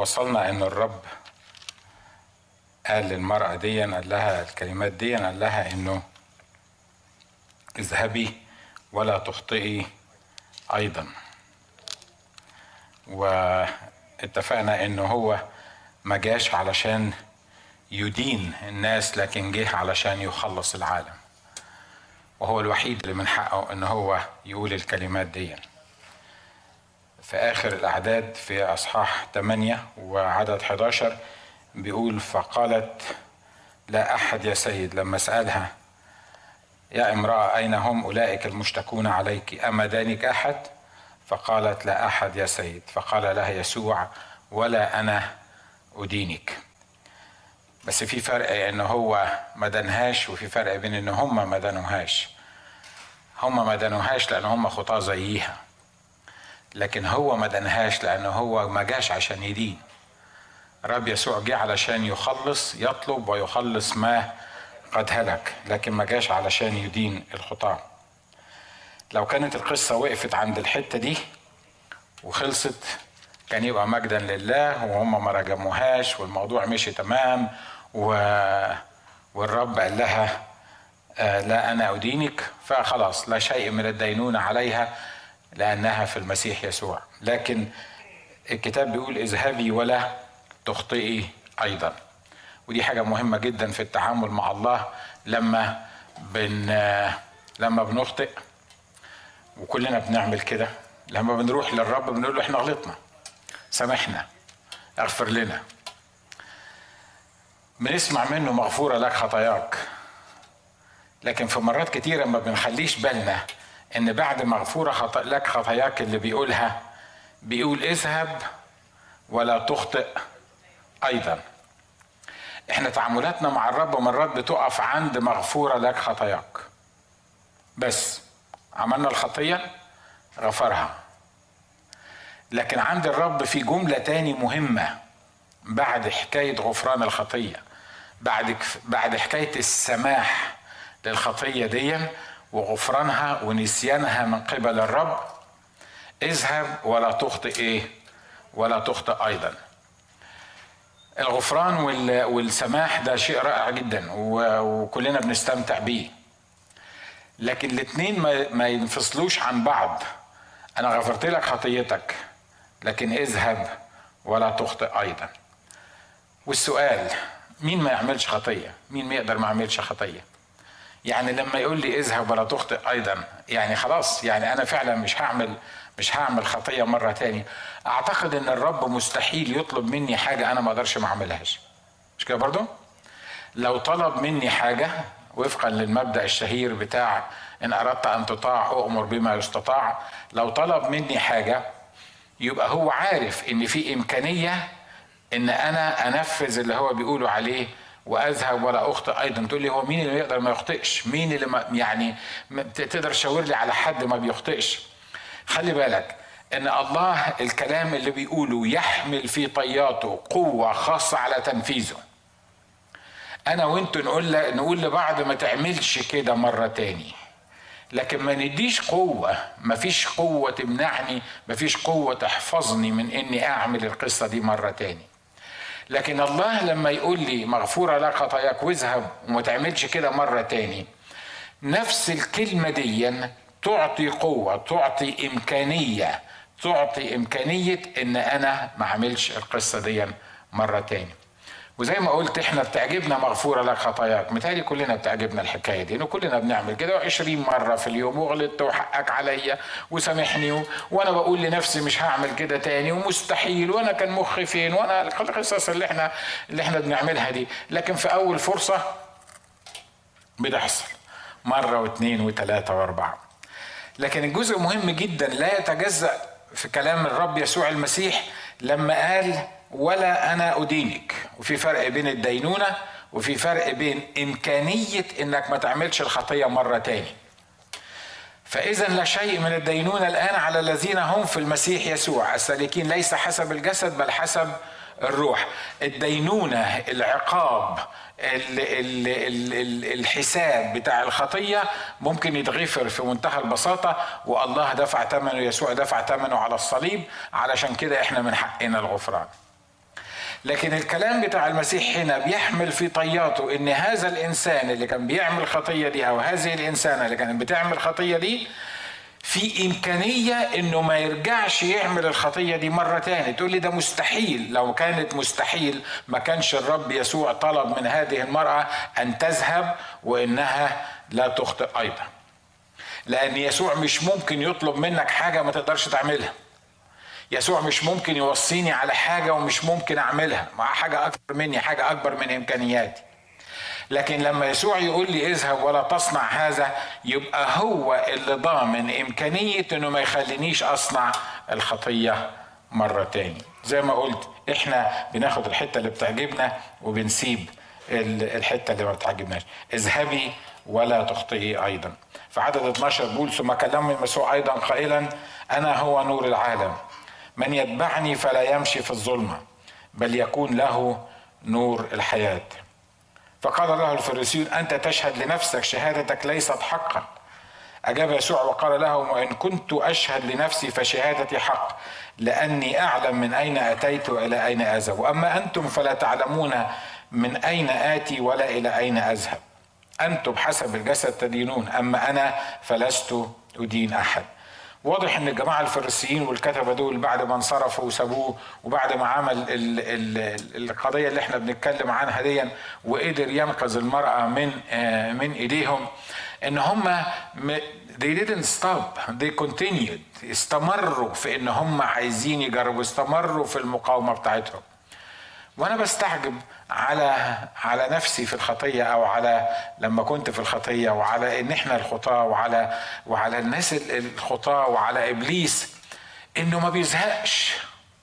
وصلنا ان الرب قال للمرأة دي قال لها الكلمات دي قال لها انه اذهبي ولا تخطئي ايضا واتفقنا انه هو ما جاش علشان يدين الناس لكن جه علشان يخلص العالم وهو الوحيد اللي من حقه ان هو يقول الكلمات دي في اخر الاعداد في اصحاح 8 وعدد 11 بيقول فقالت لا احد يا سيد لما سالها يا امراه اين هم اولئك المشتكون عليك اما دانك احد فقالت لا احد يا سيد فقال لها يسوع ولا انا ادينك بس في فرق ان هو ما دنهاش وفي فرق بين ان هم ما دنوهاش هم ما دنوهاش لان هم خطاه زيها لكن هو ما دنهاش لانه هو ما جاش عشان يدين رب يسوع جه علشان يخلص يطلب ويخلص ما قد هلك لكن ما جاش علشان يدين الخطاه لو كانت القصة وقفت عند الحتة دي وخلصت كان يبقى مجدا لله وهم ما رجموهاش والموضوع مشي تمام و... والرب قال لها آه لا أنا أدينك فخلاص لا شيء من الدينونة عليها لأنها في المسيح يسوع لكن الكتاب بيقول اذهبي ولا تخطئي أيضا ودي حاجة مهمة جدا في التعامل مع الله لما بن لما بنخطئ وكلنا بنعمل كده لما بنروح للرب بنقول له احنا غلطنا سامحنا اغفر لنا بنسمع منه مغفورة لك خطاياك لكن في مرات كتيرة ما بنخليش بالنا ان بعد مغفورة خط... لك خطاياك اللي بيقولها بيقول اذهب ولا تخطئ ايضا احنا تعاملاتنا مع الرب مرات بتقف عند مغفورة لك خطاياك بس عملنا الخطية غفرها لكن عند الرب في جملة تاني مهمة بعد حكاية غفران الخطية بعد بعد حكاية السماح للخطية دي وغفرانها ونسيانها من قبل الرب اذهب ولا تخطئ ايه ولا تخطئ ايضا الغفران والسماح ده شيء رائع جدا وكلنا بنستمتع بيه لكن الاثنين ما, ما ينفصلوش عن بعض انا غفرت لك خطيتك لكن اذهب ولا تخطئ ايضا والسؤال مين ما يعملش خطيه مين ما يقدر ما يعملش خطيه يعني لما يقول لي اذهب ولا تخطئ ايضا يعني خلاص يعني انا فعلا مش هعمل مش هعمل خطيه مره تاني اعتقد ان الرب مستحيل يطلب مني حاجه انا ما اقدرش ما اعملهاش مش كده برضو لو طلب مني حاجه وفقا للمبدا الشهير بتاع ان اردت ان تطاع اؤمر بما يستطاع لو طلب مني حاجه يبقى هو عارف ان في امكانيه ان انا انفذ اللي هو بيقولوا عليه واذهب ولا اخطئ ايضا تقول لي هو مين اللي يقدر ما يخطئش مين اللي ما يعني تقدر تشاور لي على حد ما بيخطئش خلي بالك ان الله الكلام اللي بيقوله يحمل في طياته قوه خاصه على تنفيذه انا وانتوا نقول نقول لبعض ما تعملش كده مره تاني لكن ما نديش قوة ما فيش قوة تمنعني ما فيش قوة تحفظني من اني اعمل القصة دي مرة تاني لكن الله لما يقول لي مغفورة لك خطاياك واذهب وما تعملش كده مرة تاني نفس الكلمة دي تعطي قوة تعطي إمكانية تعطي إمكانية إن أنا ما أعملش القصة دي مرة تاني وزي ما قلت احنا بتعجبنا مغفوره لك خطاياك متهيألي كلنا بتعجبنا الحكايه دي انه كلنا بنعمل كده 20 مره في اليوم وغلطت وحقك عليا وسامحني و... وانا بقول لنفسي مش هعمل كده تاني ومستحيل وانا كان مخي فين وانا القصص اللي احنا اللي احنا بنعملها دي لكن في اول فرصه بتحصل مره واثنين وثلاثه واربعه لكن الجزء مهم جدا لا يتجزأ في كلام الرب يسوع المسيح لما قال ولا انا ادينك وفي فرق بين الدينونه وفي فرق بين امكانيه انك ما تعملش الخطيه مره تاني فاذا لا شيء من الدينونه الان على الذين هم في المسيح يسوع السالكين ليس حسب الجسد بل حسب الروح الدينونه العقاب ال ال ال ال الحساب بتاع الخطيه ممكن يتغفر في منتهى البساطه والله دفع ثمنه يسوع دفع ثمنه على الصليب علشان كده احنا من حقنا الغفران لكن الكلام بتاع المسيح هنا بيحمل في طياته ان هذا الانسان اللي كان بيعمل الخطيه دي او هذه الانسانه اللي كانت بتعمل الخطيه دي في إمكانية إنه ما يرجعش يعمل الخطية دي مرة تاني تقول لي ده مستحيل لو كانت مستحيل ما كانش الرب يسوع طلب من هذه المرأة أن تذهب وإنها لا تخطئ أيضا لأن يسوع مش ممكن يطلب منك حاجة ما تقدرش تعملها يسوع مش ممكن يوصيني على حاجة ومش ممكن أعملها مع حاجة أكبر مني حاجة أكبر من إمكانياتي لكن لما يسوع يقول لي اذهب ولا تصنع هذا يبقى هو اللي ضامن إمكانية إنه ما يخلينيش أصنع الخطية مرة تاني زي ما قلت إحنا بناخد الحتة اللي بتعجبنا وبنسيب الحتة اللي ما بتعجبناش اذهبي ولا تخطئي أيضا في عدد 12 بول ثم كلمني المسيح أيضا قائلا أنا هو نور العالم من يتبعني فلا يمشي في الظلمة بل يكون له نور الحياة فقال له الفريسيون أنت تشهد لنفسك شهادتك ليست حقا أجاب يسوع وقال لهم وإن كنت أشهد لنفسي فشهادتي حق لأني أعلم من أين أتيت وإلى أين أذهب وأما أنتم فلا تعلمون من أين آتي ولا إلى أين أذهب أنتم حسب الجسد تدينون أما أنا فلست أدين أحد واضح ان الجماعه الفريسيين والكتبه دول بعد ما انصرفوا وسابوه وبعد ما عمل ال ال القضيه اللي احنا بنتكلم عنها دي وقدر ينقذ المراه من آه من ايديهم ان هم they didn't stop they continued استمروا في ان هم عايزين يجربوا استمروا في المقاومه بتاعتهم وانا بستعجب على على نفسي في الخطيه او على لما كنت في الخطيه وعلى ان احنا الخطاه وعلى وعلى الناس الخطاه وعلى ابليس انه ما بيزهقش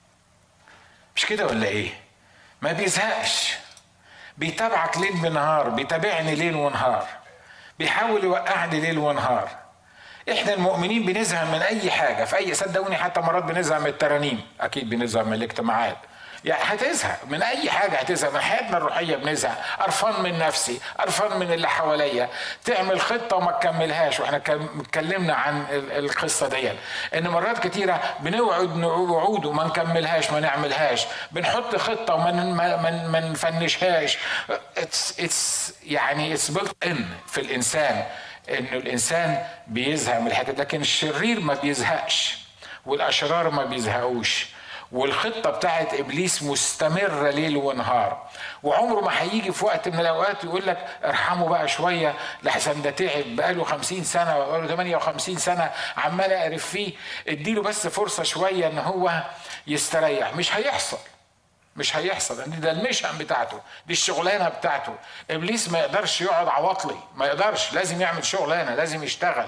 مش كده ولا ايه ما بيزهقش بيتابعك ليل بنهار بيتابعني ليل ونهار بيحاول يوقعني ليل ونهار احنا المؤمنين بنزهق من اي حاجه في اي صدقوني حتى مرات بنزهق من الترانيم اكيد بنزهق من الاجتماعات يعني هتزهق من اي حاجه هتزهق من حياتنا الروحيه بنزهق قرفان من نفسي قرفان من اللي حواليا تعمل خطه وما تكملهاش واحنا اتكلمنا عن القصه دي ان مرات كتيره بنوعد وعود وما نكملهاش ما نعملهاش بنحط خطه وما ما نفنشهاش اتس اتس يعني اتس بيلت ان في الانسان انه الانسان بيزهق من الحاجات لكن الشرير ما بيزهقش والاشرار ما بيزهقوش والخطه بتاعت ابليس مستمره ليل ونهار وعمره ما هيجي في وقت من الاوقات يقول لك ارحمه بقى شويه لحسن ده تعب بقاله 50 سنه بقاله 58 سنه عمال اقرف فيه اديله بس فرصه شويه ان هو يستريح مش هيحصل مش هيحصل لان ده المشن بتاعته دي الشغلانه بتاعته ابليس ما يقدرش يقعد عواطلي ما يقدرش لازم يعمل شغلانه لازم يشتغل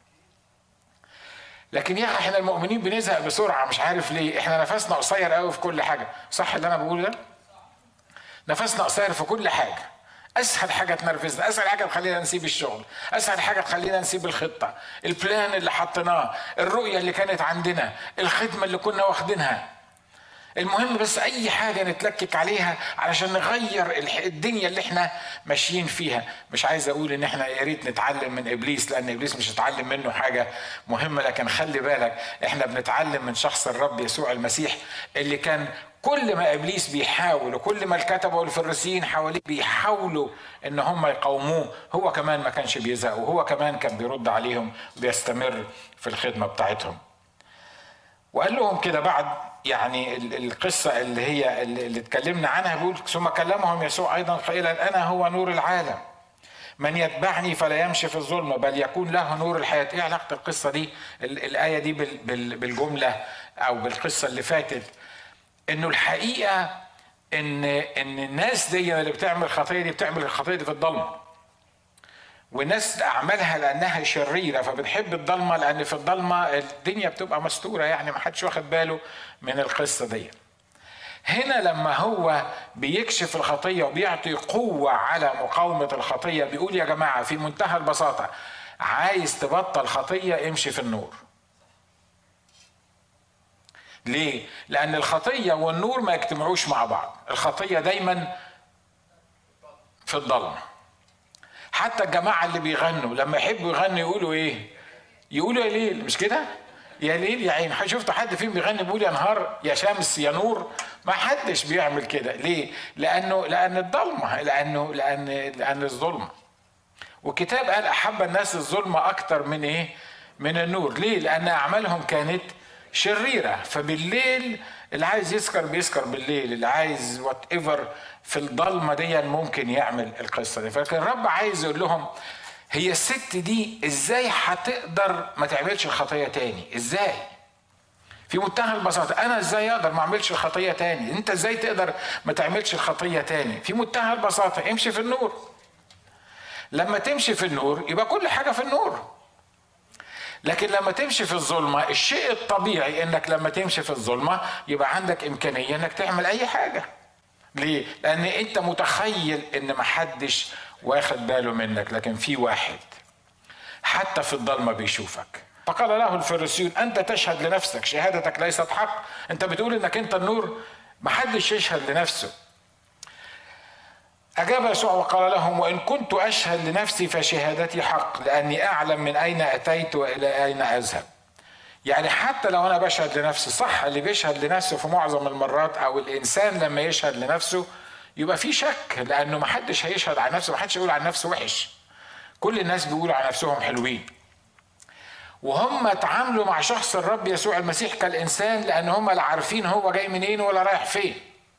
لكن يا احنا المؤمنين بنزهق بسرعه مش عارف ليه احنا نفسنا قصير قوي في كل حاجه صح اللي انا بقوله ده نفسنا قصير في كل حاجه اسهل حاجه تنرفزنا اسهل حاجه تخلينا نسيب الشغل اسهل حاجه تخلينا نسيب الخطه البلان اللي حطيناه الرؤيه اللي كانت عندنا الخدمه اللي كنا واخدينها المهم بس اي حاجه نتلكك عليها علشان نغير الدنيا اللي احنا ماشيين فيها مش عايز اقول ان احنا يا ريت نتعلم من ابليس لان ابليس مش هتعلم منه حاجه مهمه لكن خلي بالك احنا بنتعلم من شخص الرب يسوع المسيح اللي كان كل ما ابليس بيحاول وكل ما الكتبه والفريسيين حواليه بيحاولوا ان هم يقاوموه هو كمان ما كانش بيزهق وهو كمان كان بيرد عليهم وبيستمر في الخدمه بتاعتهم وقال لهم كده بعد يعني القصة اللي هي اللي اتكلمنا عنها بيقول ثم كلمهم يسوع أيضا قائلا أنا هو نور العالم من يتبعني فلا يمشي في الظلمة بل يكون له نور الحياة إيه علاقة القصة دي الآية دي بالجملة أو بالقصة اللي فاتت إنه الحقيقة إن إن الناس دي اللي بتعمل الخطية دي بتعمل الخطية دي في الضلمة والناس اعمالها لانها شريره فبتحب الضلمه لان في الضلمه الدنيا بتبقى مستوره يعني ما حدش واخد باله من القصه دي هنا لما هو بيكشف الخطيه وبيعطي قوه على مقاومه الخطيه بيقول يا جماعه في منتهى البساطه عايز تبطل خطيه امشي في النور ليه لان الخطيه والنور ما يجتمعوش مع بعض الخطيه دايما في الضلمه حتى الجماعة اللي بيغنوا لما يحبوا يغنوا يقولوا ايه يقولوا يا ليل مش كده يا ليل يا عين شفتوا حد فيهم بيغني بيقول يا نهار يا شمس يا نور ما حدش بيعمل كده ليه لانه لان الضلمه لانه لان لان الظلمه والكتاب قال احب الناس الظلمه اكتر من ايه من النور ليه لان اعمالهم كانت شريره فبالليل اللي عايز يسكر بيسكر بالليل اللي عايز وات ايفر في الضلمه دي ممكن يعمل القصه دي فلكن الرب عايز يقول لهم هي الست دي ازاي هتقدر ما تعملش الخطيه تاني ازاي في منتهى البساطة أنا إزاي أقدر ما أعملش الخطية تاني أنت إزاي تقدر ما تعملش الخطية تاني في منتهى البساطة امشي في النور لما تمشي في النور يبقى كل حاجة في النور لكن لما تمشي في الظلمة الشيء الطبيعي انك لما تمشي في الظلمة يبقى عندك امكانية انك تعمل اي حاجة ليه؟ لان انت متخيل ان محدش واخد باله منك لكن في واحد حتى في الضلمة بيشوفك فقال له الفريسيون انت تشهد لنفسك شهادتك ليست حق انت بتقول انك انت النور محدش يشهد لنفسه أجاب يسوع وقال لهم وإن كنت أشهد لنفسي فشهادتي حق لأني أعلم من أين أتيت وإلى أين أذهب يعني حتى لو أنا بشهد لنفسي صح اللي بيشهد لنفسه في معظم المرات أو الإنسان لما يشهد لنفسه يبقى في شك لأنه ما حدش هيشهد عن نفسه ما حدش يقول عن نفسه وحش كل الناس بيقولوا عن نفسهم حلوين وهم اتعاملوا مع شخص الرب يسوع المسيح كالإنسان لأن هم لا عارفين هو جاي منين ولا رايح فين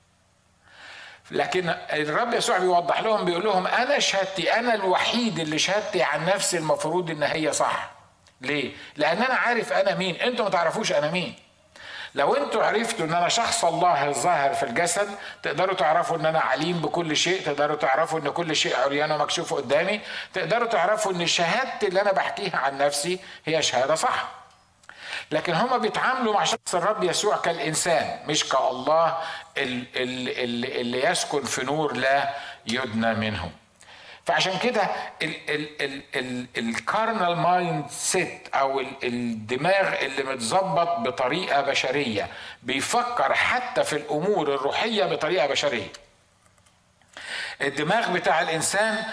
لكن الرب يسوع بيوضح لهم بيقول لهم انا شهادتي انا الوحيد اللي شهادتي عن نفسي المفروض ان هي صح ليه لان انا عارف انا مين انتوا ما تعرفوش انا مين لو انتوا عرفتوا ان انا شخص الله الظاهر في الجسد تقدروا تعرفوا ان انا عليم بكل شيء تقدروا تعرفوا ان كل شيء عريان ومكشوف قدامي تقدروا تعرفوا ان شهادتي اللي انا بحكيها عن نفسي هي شهاده صح لكن هما بيتعاملوا مع شخص الرب يسوع كالإنسان مش كالله اللي, اللي يسكن في نور لا يدنى منه فعشان كده الكارنال مايند سيت او الدماغ اللي متظبط بطريقه بشريه بيفكر حتى في الامور الروحيه بطريقه بشريه الدماغ بتاع الانسان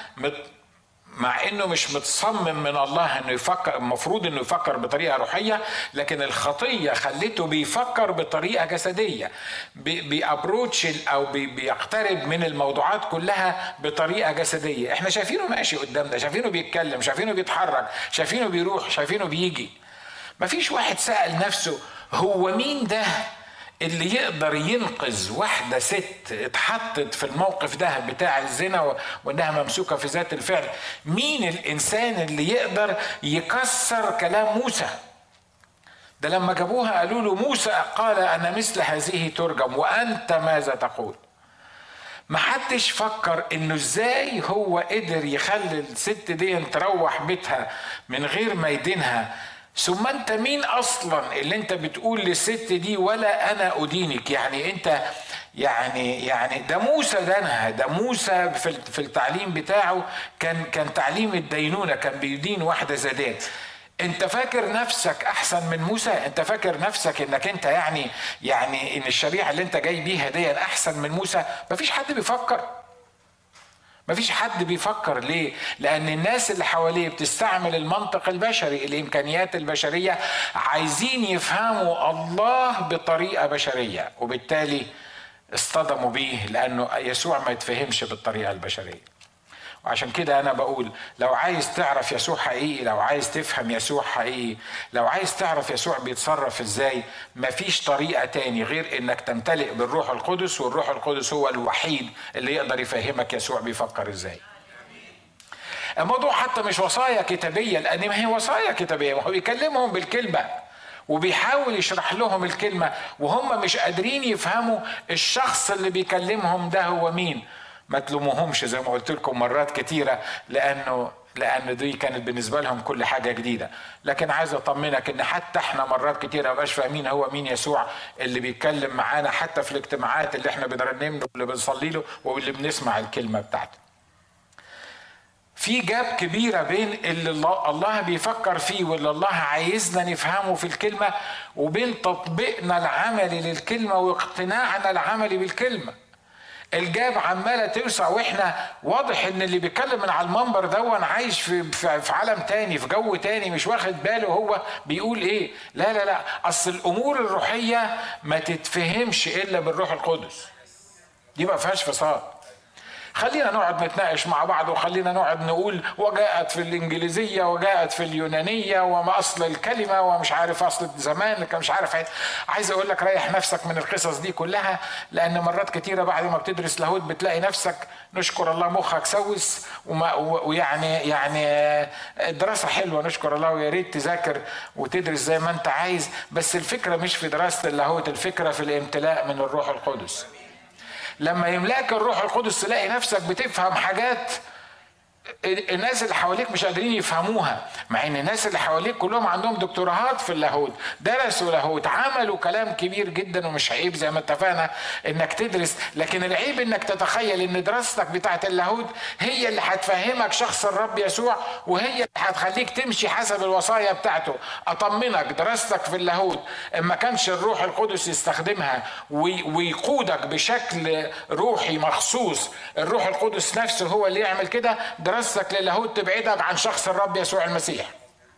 مع انه مش متصمم من الله انه يفكر المفروض انه يفكر بطريقه روحيه لكن الخطيه خلته بيفكر بطريقه جسديه بيابروتش او بيقترب من الموضوعات كلها بطريقه جسديه احنا شايفينه ماشي قدامنا شايفينه بيتكلم شايفينه بيتحرك شايفينه بيروح شايفينه بيجي مفيش واحد سأل نفسه هو مين ده اللي يقدر ينقذ واحدة ست اتحطت في الموقف ده بتاع الزنا وانها ممسوكة في ذات الفعل مين الانسان اللي يقدر يكسر كلام موسى ده لما جابوها قالوا له موسى قال انا مثل هذه ترجم وانت ماذا تقول ما حدش فكر انه ازاي هو قدر يخلي الست دي تروح بيتها من غير ما يدينها ثم انت مين اصلا اللي انت بتقول للست دي ولا انا ادينك يعني انت يعني يعني ده موسى دانها ده موسى في في التعليم بتاعه كان كان تعليم الدينونه كان بيدين واحده زادان انت فاكر نفسك احسن من موسى انت فاكر نفسك انك انت يعني يعني ان الشريعه اللي انت جاي بيها دي احسن من موسى مفيش حد بيفكر مفيش حد بيفكر ليه لان الناس اللي حواليه بتستعمل المنطق البشري الامكانيات البشريه عايزين يفهموا الله بطريقه بشريه وبالتالي اصطدموا بيه لانه يسوع ما يتفهمش بالطريقه البشريه وعشان كده انا بقول لو عايز تعرف يسوع حقيقي لو عايز تفهم يسوع حقيقي لو عايز تعرف يسوع بيتصرف ازاي مفيش طريقه تاني غير انك تمتلئ بالروح القدس والروح القدس هو الوحيد اللي يقدر يفهمك يسوع بيفكر ازاي الموضوع حتى مش وصايا كتابيه لان ما هي وصايا كتابيه ما هو بيكلمهم بالكلمه وبيحاول يشرح لهم الكلمه وهم مش قادرين يفهموا الشخص اللي بيكلمهم ده هو مين ما تلوموهمش زي ما قلت لكم مرات كتيره لانه لان دي كانت بالنسبه لهم كل حاجه جديده لكن عايز اطمنك ان حتى احنا مرات كتيره مبقاش فاهمين هو مين يسوع اللي بيتكلم معانا حتى في الاجتماعات اللي احنا بنرنم له واللي بنصلي له واللي بنسمع الكلمه بتاعته في جاب كبيرة بين اللي الله بيفكر فيه واللي الله عايزنا نفهمه في الكلمة وبين تطبيقنا العملي للكلمة واقتناعنا العملي بالكلمة الجاب عماله توسع واحنا واضح ان اللي بيتكلم من على المنبر دون عايش في في عالم تاني في جو تاني مش واخد باله هو بيقول ايه لا لا لا اصل الامور الروحيه ما تتفهمش الا بالروح القدس دي ما فيهاش فصال خلينا نقعد نتناقش مع بعض وخلينا نقعد نقول وجاءت في الانجليزيه وجاءت في اليونانيه وما اصل الكلمه ومش عارف اصل زمان مش عارف عين. عايز اقول لك ريح نفسك من القصص دي كلها لان مرات كتيره بعد ما بتدرس لاهوت بتلاقي نفسك نشكر الله مخك سوس وما ويعني يعني دراسه حلوه نشكر الله ويا ريت تذاكر وتدرس زي ما انت عايز بس الفكره مش في دراسه اللاهوت الفكره في الامتلاء من الروح القدس لما يملاك الروح القدس تلاقي نفسك بتفهم حاجات الناس اللي حواليك مش قادرين يفهموها مع ان الناس اللي حواليك كلهم عندهم دكتوراهات في اللاهوت درسوا لاهوت عملوا كلام كبير جدا ومش عيب زي ما اتفقنا انك تدرس لكن العيب انك تتخيل ان دراستك بتاعت اللاهوت هي اللي هتفهمك شخص الرب يسوع وهي اللي هتخليك تمشي حسب الوصايا بتاعته اطمنك دراستك في اللاهوت ما كانش الروح القدس يستخدمها ويقودك بشكل روحي مخصوص الروح القدس نفسه هو اللي يعمل كده دراستك للاهوت تبعدك عن شخص الرب يسوع المسيح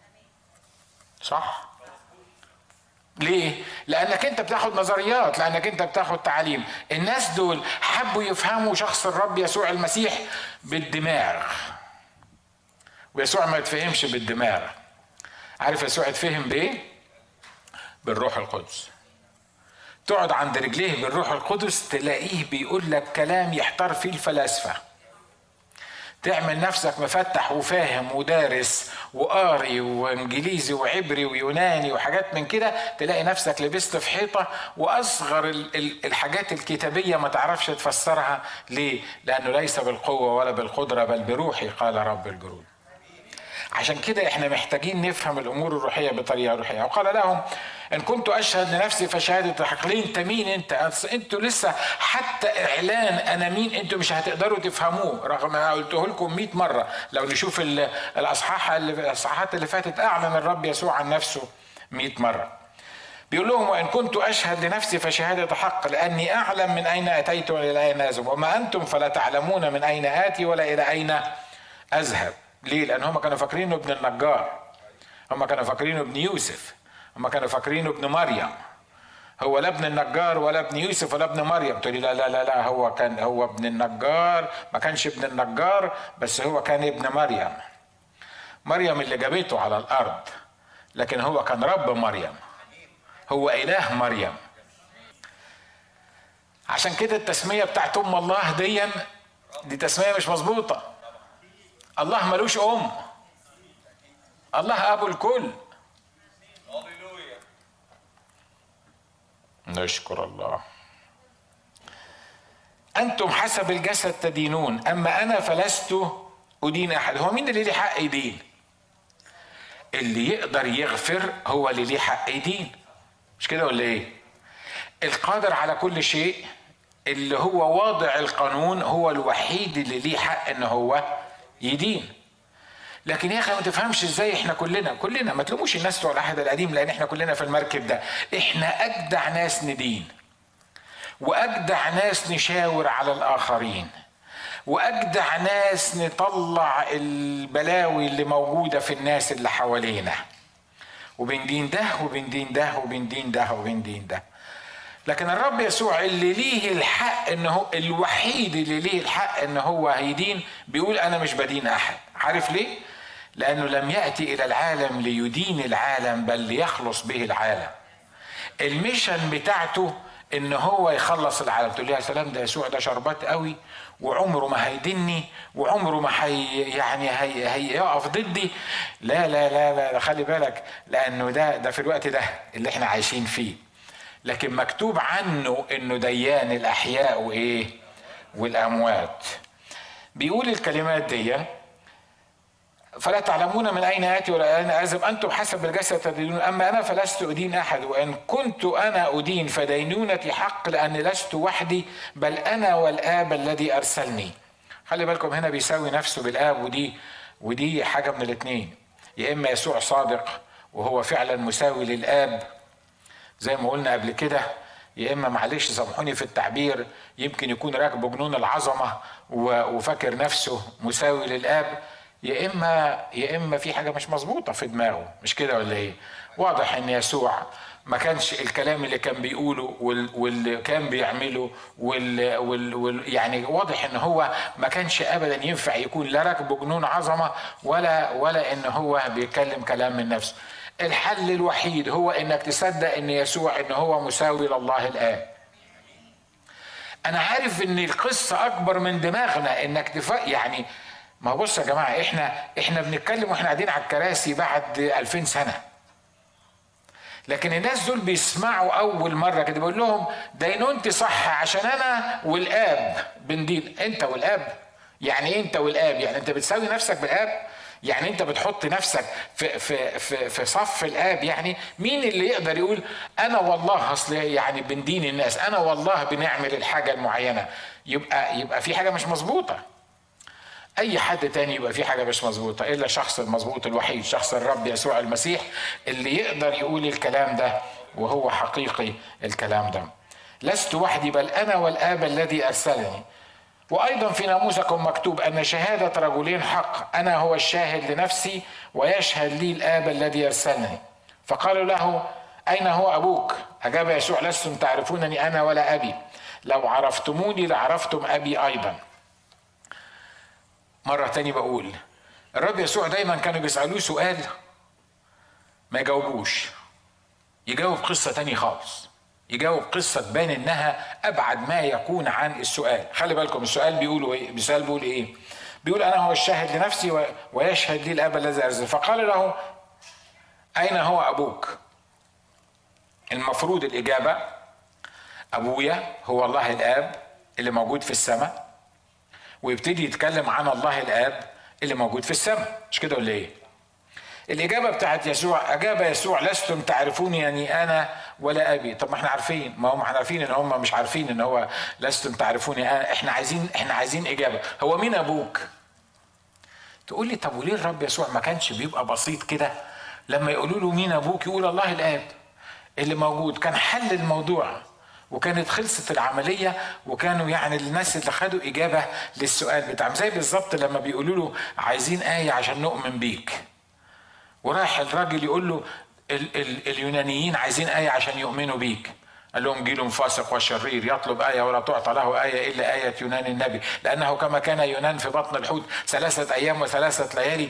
صح ليه؟ لأنك أنت بتاخد نظريات، لأنك أنت بتاخد تعاليم، الناس دول حبوا يفهموا شخص الرب يسوع المسيح بالدماغ. ويسوع ما يتفهمش بالدماغ. عارف يسوع يتفهم بإيه؟ بالروح القدس. تقعد عند رجليه بالروح القدس تلاقيه بيقول لك كلام يحتار فيه الفلاسفه. تعمل نفسك مفتح وفاهم ودارس وقاري وانجليزي وعبري ويوناني وحاجات من كده تلاقي نفسك لبست في حيطه واصغر الحاجات الكتابيه ما تعرفش تفسرها ليه؟ لانه ليس بالقوه ولا بالقدره بل بروحي قال رب الجنود. عشان كده احنا محتاجين نفهم الامور الروحيه بطريقه روحيه وقال لهم ان كنت اشهد لنفسي فشهاده حقلين انت مين انت انتوا لسه حتى اعلان انا مين انتوا مش هتقدروا تفهموه رغم انا قلته لكم 100 مره لو نشوف الاصحاح اللي الاصحاحات اللي فاتت اعلن الرب يسوع عن نفسه 100 مره بيقول لهم وان كنت اشهد لنفسي فشهاده حق لاني اعلم من اين اتيت والى اين اذهب وما انتم فلا تعلمون من اين اتي ولا الى اين اذهب ليه؟ لأن هم كانوا فاكرينه ابن النجار هم كانوا فاكرينه ابن يوسف هم كانوا فاكرينه ابن مريم هو لا ابن النجار ولا ابن يوسف ولا ابن مريم تقول لا لا لا لا هو كان هو ابن النجار ما كانش ابن النجار بس هو كان ابن مريم مريم اللي جابته على الارض لكن هو كان رب مريم هو اله مريم عشان كده التسميه بتاعت ام الله دي دي تسميه مش مظبوطه الله ملوش ام الله ابو الكل نشكر الله انتم حسب الجسد تدينون اما انا فلست ادين احد هو مين اللي ليه حق يدين اللي يقدر يغفر هو اللي ليه حق يدين مش كده ولا ايه القادر على كل شيء اللي هو واضع القانون هو الوحيد اللي ليه حق ان هو يدين لكن يا اخي ما تفهمش ازاي احنا كلنا كلنا ما تلوموش الناس بتوع العهد القديم لان احنا كلنا في المركب ده احنا اجدع ناس ندين واجدع ناس نشاور على الاخرين واجدع ناس نطلع البلاوي اللي موجوده في الناس اللي حوالينا وبين دين ده وبين دين ده وبين دين ده وبين دين ده لكن الرب يسوع اللي ليه الحق ان هو الوحيد اللي ليه الحق ان هو هيدين بيقول انا مش بدين احد عارف ليه لانه لم ياتي الى العالم ليدين العالم بل ليخلص به العالم الميشن بتاعته ان هو يخلص العالم تقول لي يا سلام ده يسوع ده شربات قوي وعمره ما هيدني وعمره ما هي يعني هي هيقف ضدي لا لا لا لا خلي بالك لانه ده ده في الوقت ده اللي احنا عايشين فيه لكن مكتوب عنه انه ديان الاحياء وايه والاموات بيقول الكلمات دي فلا تعلمون من اين اتي ولا اين اذهب انتم حسب الجسد تدينون اما انا فلست ادين احد وان كنت انا ادين فدينونتي حق لاني لست وحدي بل انا والاب الذي ارسلني خلي بالكم هنا بيساوي نفسه بالاب ودي ودي حاجه من الاثنين يا اما يسوع صادق وهو فعلا مساوي للاب زي ما قلنا قبل كده يا اما معلش سامحوني في التعبير يمكن يكون راكبه جنون العظمه وفاكر نفسه مساوي للاب يا اما يا اما في حاجه مش مظبوطه في دماغه مش كده ولا ايه واضح ان يسوع ما كانش الكلام اللي كان بيقوله واللي كان بيعمله وال, وال, وال يعني واضح ان هو ما كانش ابدا ينفع يكون لا راكبه جنون عظمه ولا ولا ان هو بيتكلم كلام من نفسه الحل الوحيد هو انك تصدق ان يسوع ان هو مساوي لله الاب انا عارف ان القصه اكبر من دماغنا انك تف... يعني ما بص يا جماعه احنا احنا بنتكلم واحنا قاعدين على الكراسي بعد 2000 سنه لكن الناس دول بيسمعوا اول مره كده بقول لهم دينونتي صح عشان انا والاب بندين انت والاب يعني ايه انت والاب يعني انت بتساوي نفسك بالاب يعني انت بتحط نفسك في في في في صف الاب يعني مين اللي يقدر يقول انا والله اصل يعني بندين الناس انا والله بنعمل الحاجه المعينه يبقى يبقى في حاجه مش مظبوطه اي حد تاني يبقى في حاجه مش مظبوطه الا شخص المظبوط الوحيد شخص الرب يسوع المسيح اللي يقدر يقول الكلام ده وهو حقيقي الكلام ده لست وحدي بل انا والاب الذي ارسلني وايضا في ناموسكم مكتوب ان شهاده رجلين حق انا هو الشاهد لنفسي ويشهد لي الاب الذي ارسلني فقالوا له اين هو ابوك اجاب يسوع لستم تعرفونني انا ولا ابي لو عرفتموني لعرفتم ابي ايضا مرة تاني بقول الرب يسوع دايما كانوا بيسألوه سؤال ما يجاوبوش يجاوب قصة تاني خالص يجاوب قصة تبان انها ابعد ما يكون عن السؤال خلي بالكم السؤال بيقولوا ايه السؤال بيقول ايه بيقول انا هو الشاهد لنفسي ويشهد لي الاب الذي ارسل فقال له اين هو ابوك المفروض الاجابة ابويا هو الله الاب اللي موجود في السماء ويبتدي يتكلم عن الله الاب اللي موجود في السماء مش كده ولا ايه الإجابة بتاعت يسوع أجاب يسوع لستم تعرفوني يعني أنا ولا أبي طب ما احنا عارفين ما هم احنا عارفين إن هم مش عارفين إن هو لستم تعرفوني أنا احنا عايزين احنا عايزين إجابة هو مين أبوك؟ تقول لي طب وليه الرب يسوع ما كانش بيبقى بسيط كده لما يقولوا له مين أبوك يقول الله الآب اللي موجود كان حل الموضوع وكانت خلصت العمليه وكانوا يعني الناس اللي خدوا اجابه للسؤال بتاعهم زي بالظبط لما بيقولوا له عايزين ايه عشان نؤمن بيك وراح الراجل يقول له ال- ال- اليونانيين عايزين ايه عشان يؤمنوا بيك قال لهم جيل فاسق وشرير يطلب آية ولا تعطى له آية إلا آية يونان النبي لأنه كما كان يونان في بطن الحوت ثلاثة أيام وثلاثة ليالي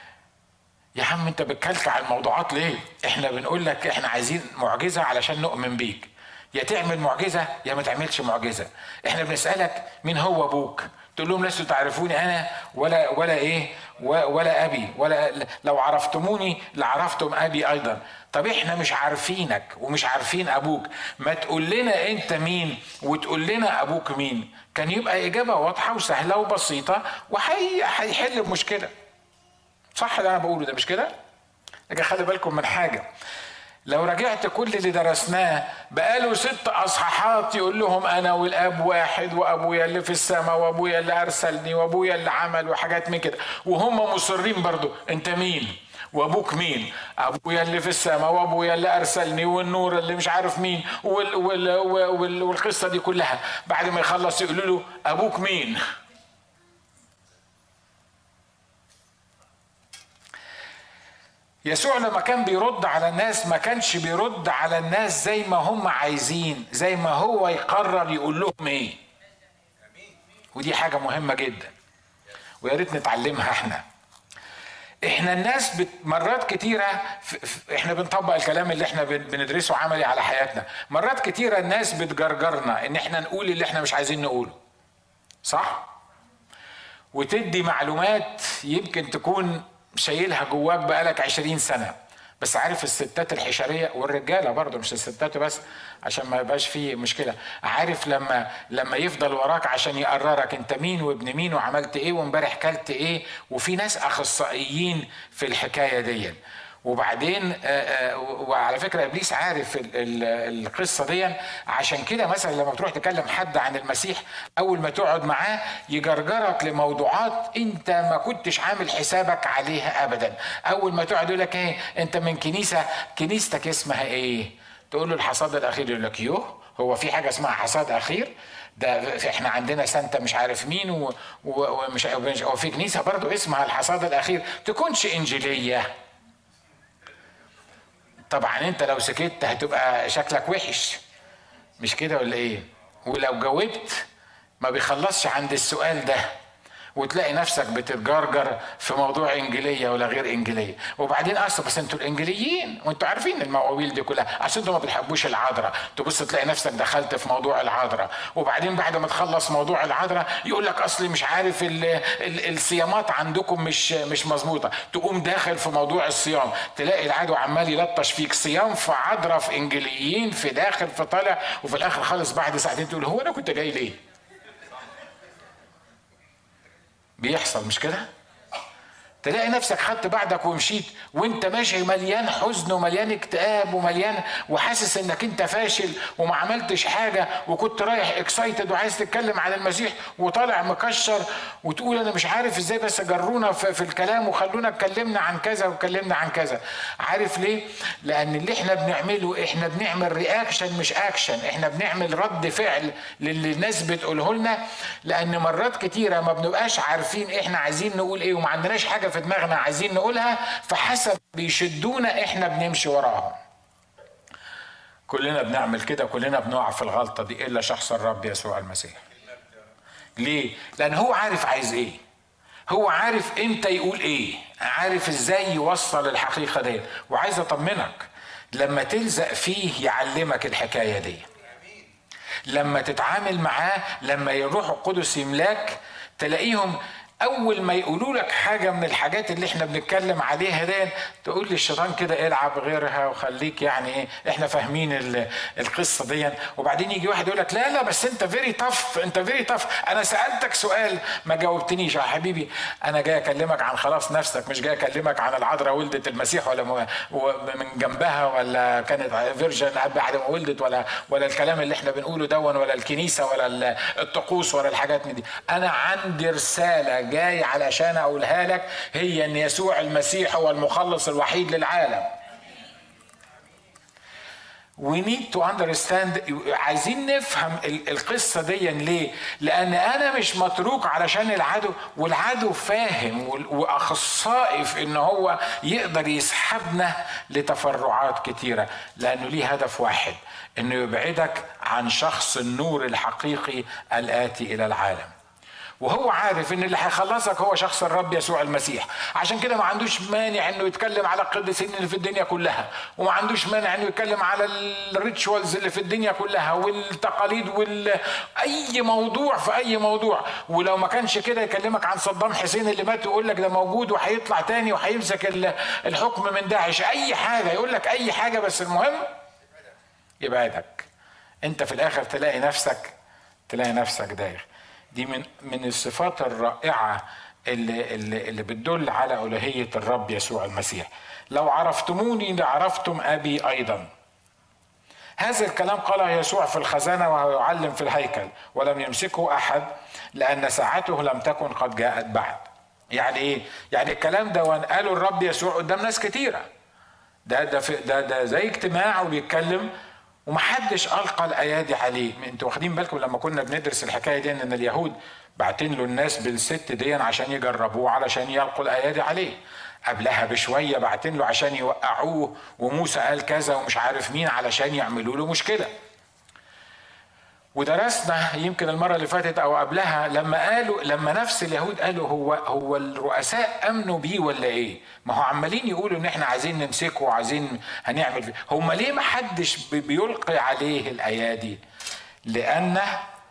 يا عم أنت بتكلكع الموضوعات ليه؟ إحنا بنقول لك إحنا عايزين معجزة علشان نؤمن بيك يا تعمل معجزة يا ما تعملش معجزة احنا بنسألك مين هو ابوك تقول لهم لستوا تعرفوني انا ولا ولا ايه ولا ابي ولا لو عرفتموني لعرفتم ابي ايضا طب احنا مش عارفينك ومش عارفين ابوك ما تقول لنا انت مين وتقول لنا ابوك مين كان يبقى اجابه واضحه وسهله وبسيطه وهيحل المشكله صح اللي انا بقوله ده مش كده لكن خلي بالكم من حاجه لو رجعت كل اللي درسناه بقاله ست اصحاحات يقول لهم انا والاب واحد وابويا اللي في السماء وابويا اللي ارسلني وابويا اللي عمل وحاجات من كده وهم مصرين برضو انت مين وابوك مين ابويا اللي في السماء وابويا اللي ارسلني والنور اللي مش عارف مين وال وال وال والقصه دي كلها بعد ما يخلص يقولوا له ابوك مين يسوع لما كان بيرد على الناس ما كانش بيرد على الناس زي ما هم عايزين زي ما هو يقرر يقول لهم ايه ودي حاجة مهمة جدا ويا ريت نتعلمها احنا احنا الناس بت... مرات كتيرة احنا بنطبق الكلام اللي احنا بندرسه عملي على حياتنا مرات كتيرة الناس بتجرجرنا ان احنا نقول اللي احنا مش عايزين نقوله صح وتدي معلومات يمكن تكون شايلها جواك بقالك عشرين سنة بس عارف الستات الحشرية والرجالة برضه مش الستات بس عشان ما يبقاش فيه مشكلة عارف لما لما يفضل وراك عشان يقررك انت مين وابن مين وعملت ايه وامبارح كلت ايه وفي ناس اخصائيين في الحكاية دي وبعدين وعلى فكره ابليس عارف القصه دي عشان كده مثلا لما بتروح تكلم حد عن المسيح اول ما تقعد معاه يجرجرك لموضوعات انت ما كنتش عامل حسابك عليها ابدا اول ما تقعد يقول لك ايه انت من كنيسه كنيستك اسمها ايه تقول له الحصاد الاخير يقول لك يوه هو في حاجه اسمها حصاد اخير ده احنا عندنا سانتا مش عارف مين و- و- ومش وفي كنيسه برضو اسمها الحصاد الاخير تكونش انجيليه طبعا انت لو سكت هتبقى شكلك وحش مش كده ولا ايه ولو جاوبت ما بيخلصش عند السؤال ده وتلاقي نفسك بتتجرجر في موضوع انجيليه ولا غير انجيليه وبعدين اصل بس انتوا الانجيليين وانتوا عارفين المواويل دي كلها عشان انتوا ما بتحبوش العذراء تبص تلاقي نفسك دخلت في موضوع العذراء وبعدين بعد ما تخلص موضوع العذراء يقول لك اصل مش عارف ال ال الصيامات عندكم مش مش مظبوطه تقوم داخل في موضوع الصيام تلاقي العدو عمال يلطش فيك صيام في عذراء في انجيليين في داخل في طالع وفي الاخر خالص بعد ساعتين تقول هو انا كنت جاي ليه؟ بيحصل مش كده تلاقي نفسك خدت بعدك ومشيت وانت ماشي مليان حزن ومليان اكتئاب ومليان وحاسس انك انت فاشل وما عملتش حاجه وكنت رايح اكسايتد وعايز تتكلم عن المسيح وطالع مكشر وتقول انا مش عارف ازاي بس جرونا في, في الكلام وخلونا اتكلمنا عن كذا واتكلمنا عن كذا عارف ليه لان اللي احنا بنعمله احنا بنعمل رياكشن مش اكشن احنا بنعمل رد فعل للي الناس بتقوله لنا لان مرات كتيره ما بنبقاش عارفين احنا عايزين نقول ايه وما عندناش حاجه في دماغنا عايزين نقولها فحسب بيشدونا احنا بنمشي وراهم كلنا بنعمل كده كلنا بنقع في الغلطه دي الا شخص الرب يسوع المسيح ليه لان هو عارف عايز ايه هو عارف امتى يقول ايه عارف ازاي يوصل الحقيقه دي وعايز اطمنك لما تلزق فيه يعلمك الحكايه دي لما تتعامل معاه لما يروح القدس يملاك تلاقيهم اول ما يقولوا لك حاجه من الحاجات اللي احنا بنتكلم عليها دي تقول للشيطان كده العب غيرها وخليك يعني ايه احنا فاهمين ال- القصه دي وبعدين يجي واحد يقول لك لا لا بس انت فيري تف انت فيري تف انا سالتك سؤال ما جاوبتنيش يا حبيبي انا جاي اكلمك عن خلاص نفسك مش جاي اكلمك عن العذراء ولدت المسيح ولا م- من جنبها ولا كانت فيرجن بعد ما ولدت ولا ولا الكلام اللي احنا بنقوله دون ولا الكنيسه ولا ال- الطقوس ولا الحاجات من دي انا عندي رساله جاي علشان اقولها لك هي ان يسوع المسيح هو المخلص الوحيد للعالم we need to understand عايزين نفهم ال- القصة دي ليه؟ لأن أنا مش متروك علشان العدو والعدو فاهم وال- وأخصائي في إن هو يقدر يسحبنا لتفرعات كتيرة لأنه ليه هدف واحد إنه يبعدك عن شخص النور الحقيقي الآتي إلى العالم. وهو عارف ان اللي هيخلصك هو شخص الرب يسوع المسيح عشان كده ما عندوش مانع انه يتكلم على القديسين اللي في الدنيا كلها وما عندوش مانع انه يتكلم على الريتشوالز اللي في الدنيا كلها والتقاليد وال اي موضوع في اي موضوع ولو ما كانش كده يكلمك عن صدام حسين اللي مات ويقول لك ده موجود وهيطلع تاني وهيمسك ال- الحكم من داعش اي حاجه يقول لك اي حاجه بس المهم يبعدك انت في الاخر تلاقي نفسك تلاقي نفسك دايخ دي من من الصفات الرائعه اللي اللي, اللي بتدل على الوهيه الرب يسوع المسيح لو عرفتموني لعرفتم ابي ايضا هذا الكلام قاله يسوع في الخزانه وهو يعلم في الهيكل ولم يمسكه احد لان ساعته لم تكن قد جاءت بعد يعني ايه يعني الكلام ده وان قاله الرب يسوع قدام ناس كتيره ده ده في ده ده زي اجتماع وبيتكلم ومحدش القى الايادي عليه انتوا واخدين بالكم لما كنا بندرس الحكايه دي ان اليهود بعتين له الناس بالست دي عشان يجربوه علشان يلقوا الايادي عليه قبلها بشويه بعتين له عشان يوقعوه وموسى قال كذا ومش عارف مين علشان يعملوا له مشكله ودرسنا يمكن المره اللي فاتت او قبلها لما قالوا لما نفس اليهود قالوا هو هو الرؤساء امنوا بيه ولا ايه؟ ما هو عمالين يقولوا ان احنا عايزين نمسكه وعايزين هنعمل فيه، هم ليه ما حدش بي- بيلقي عليه الايادي؟ لان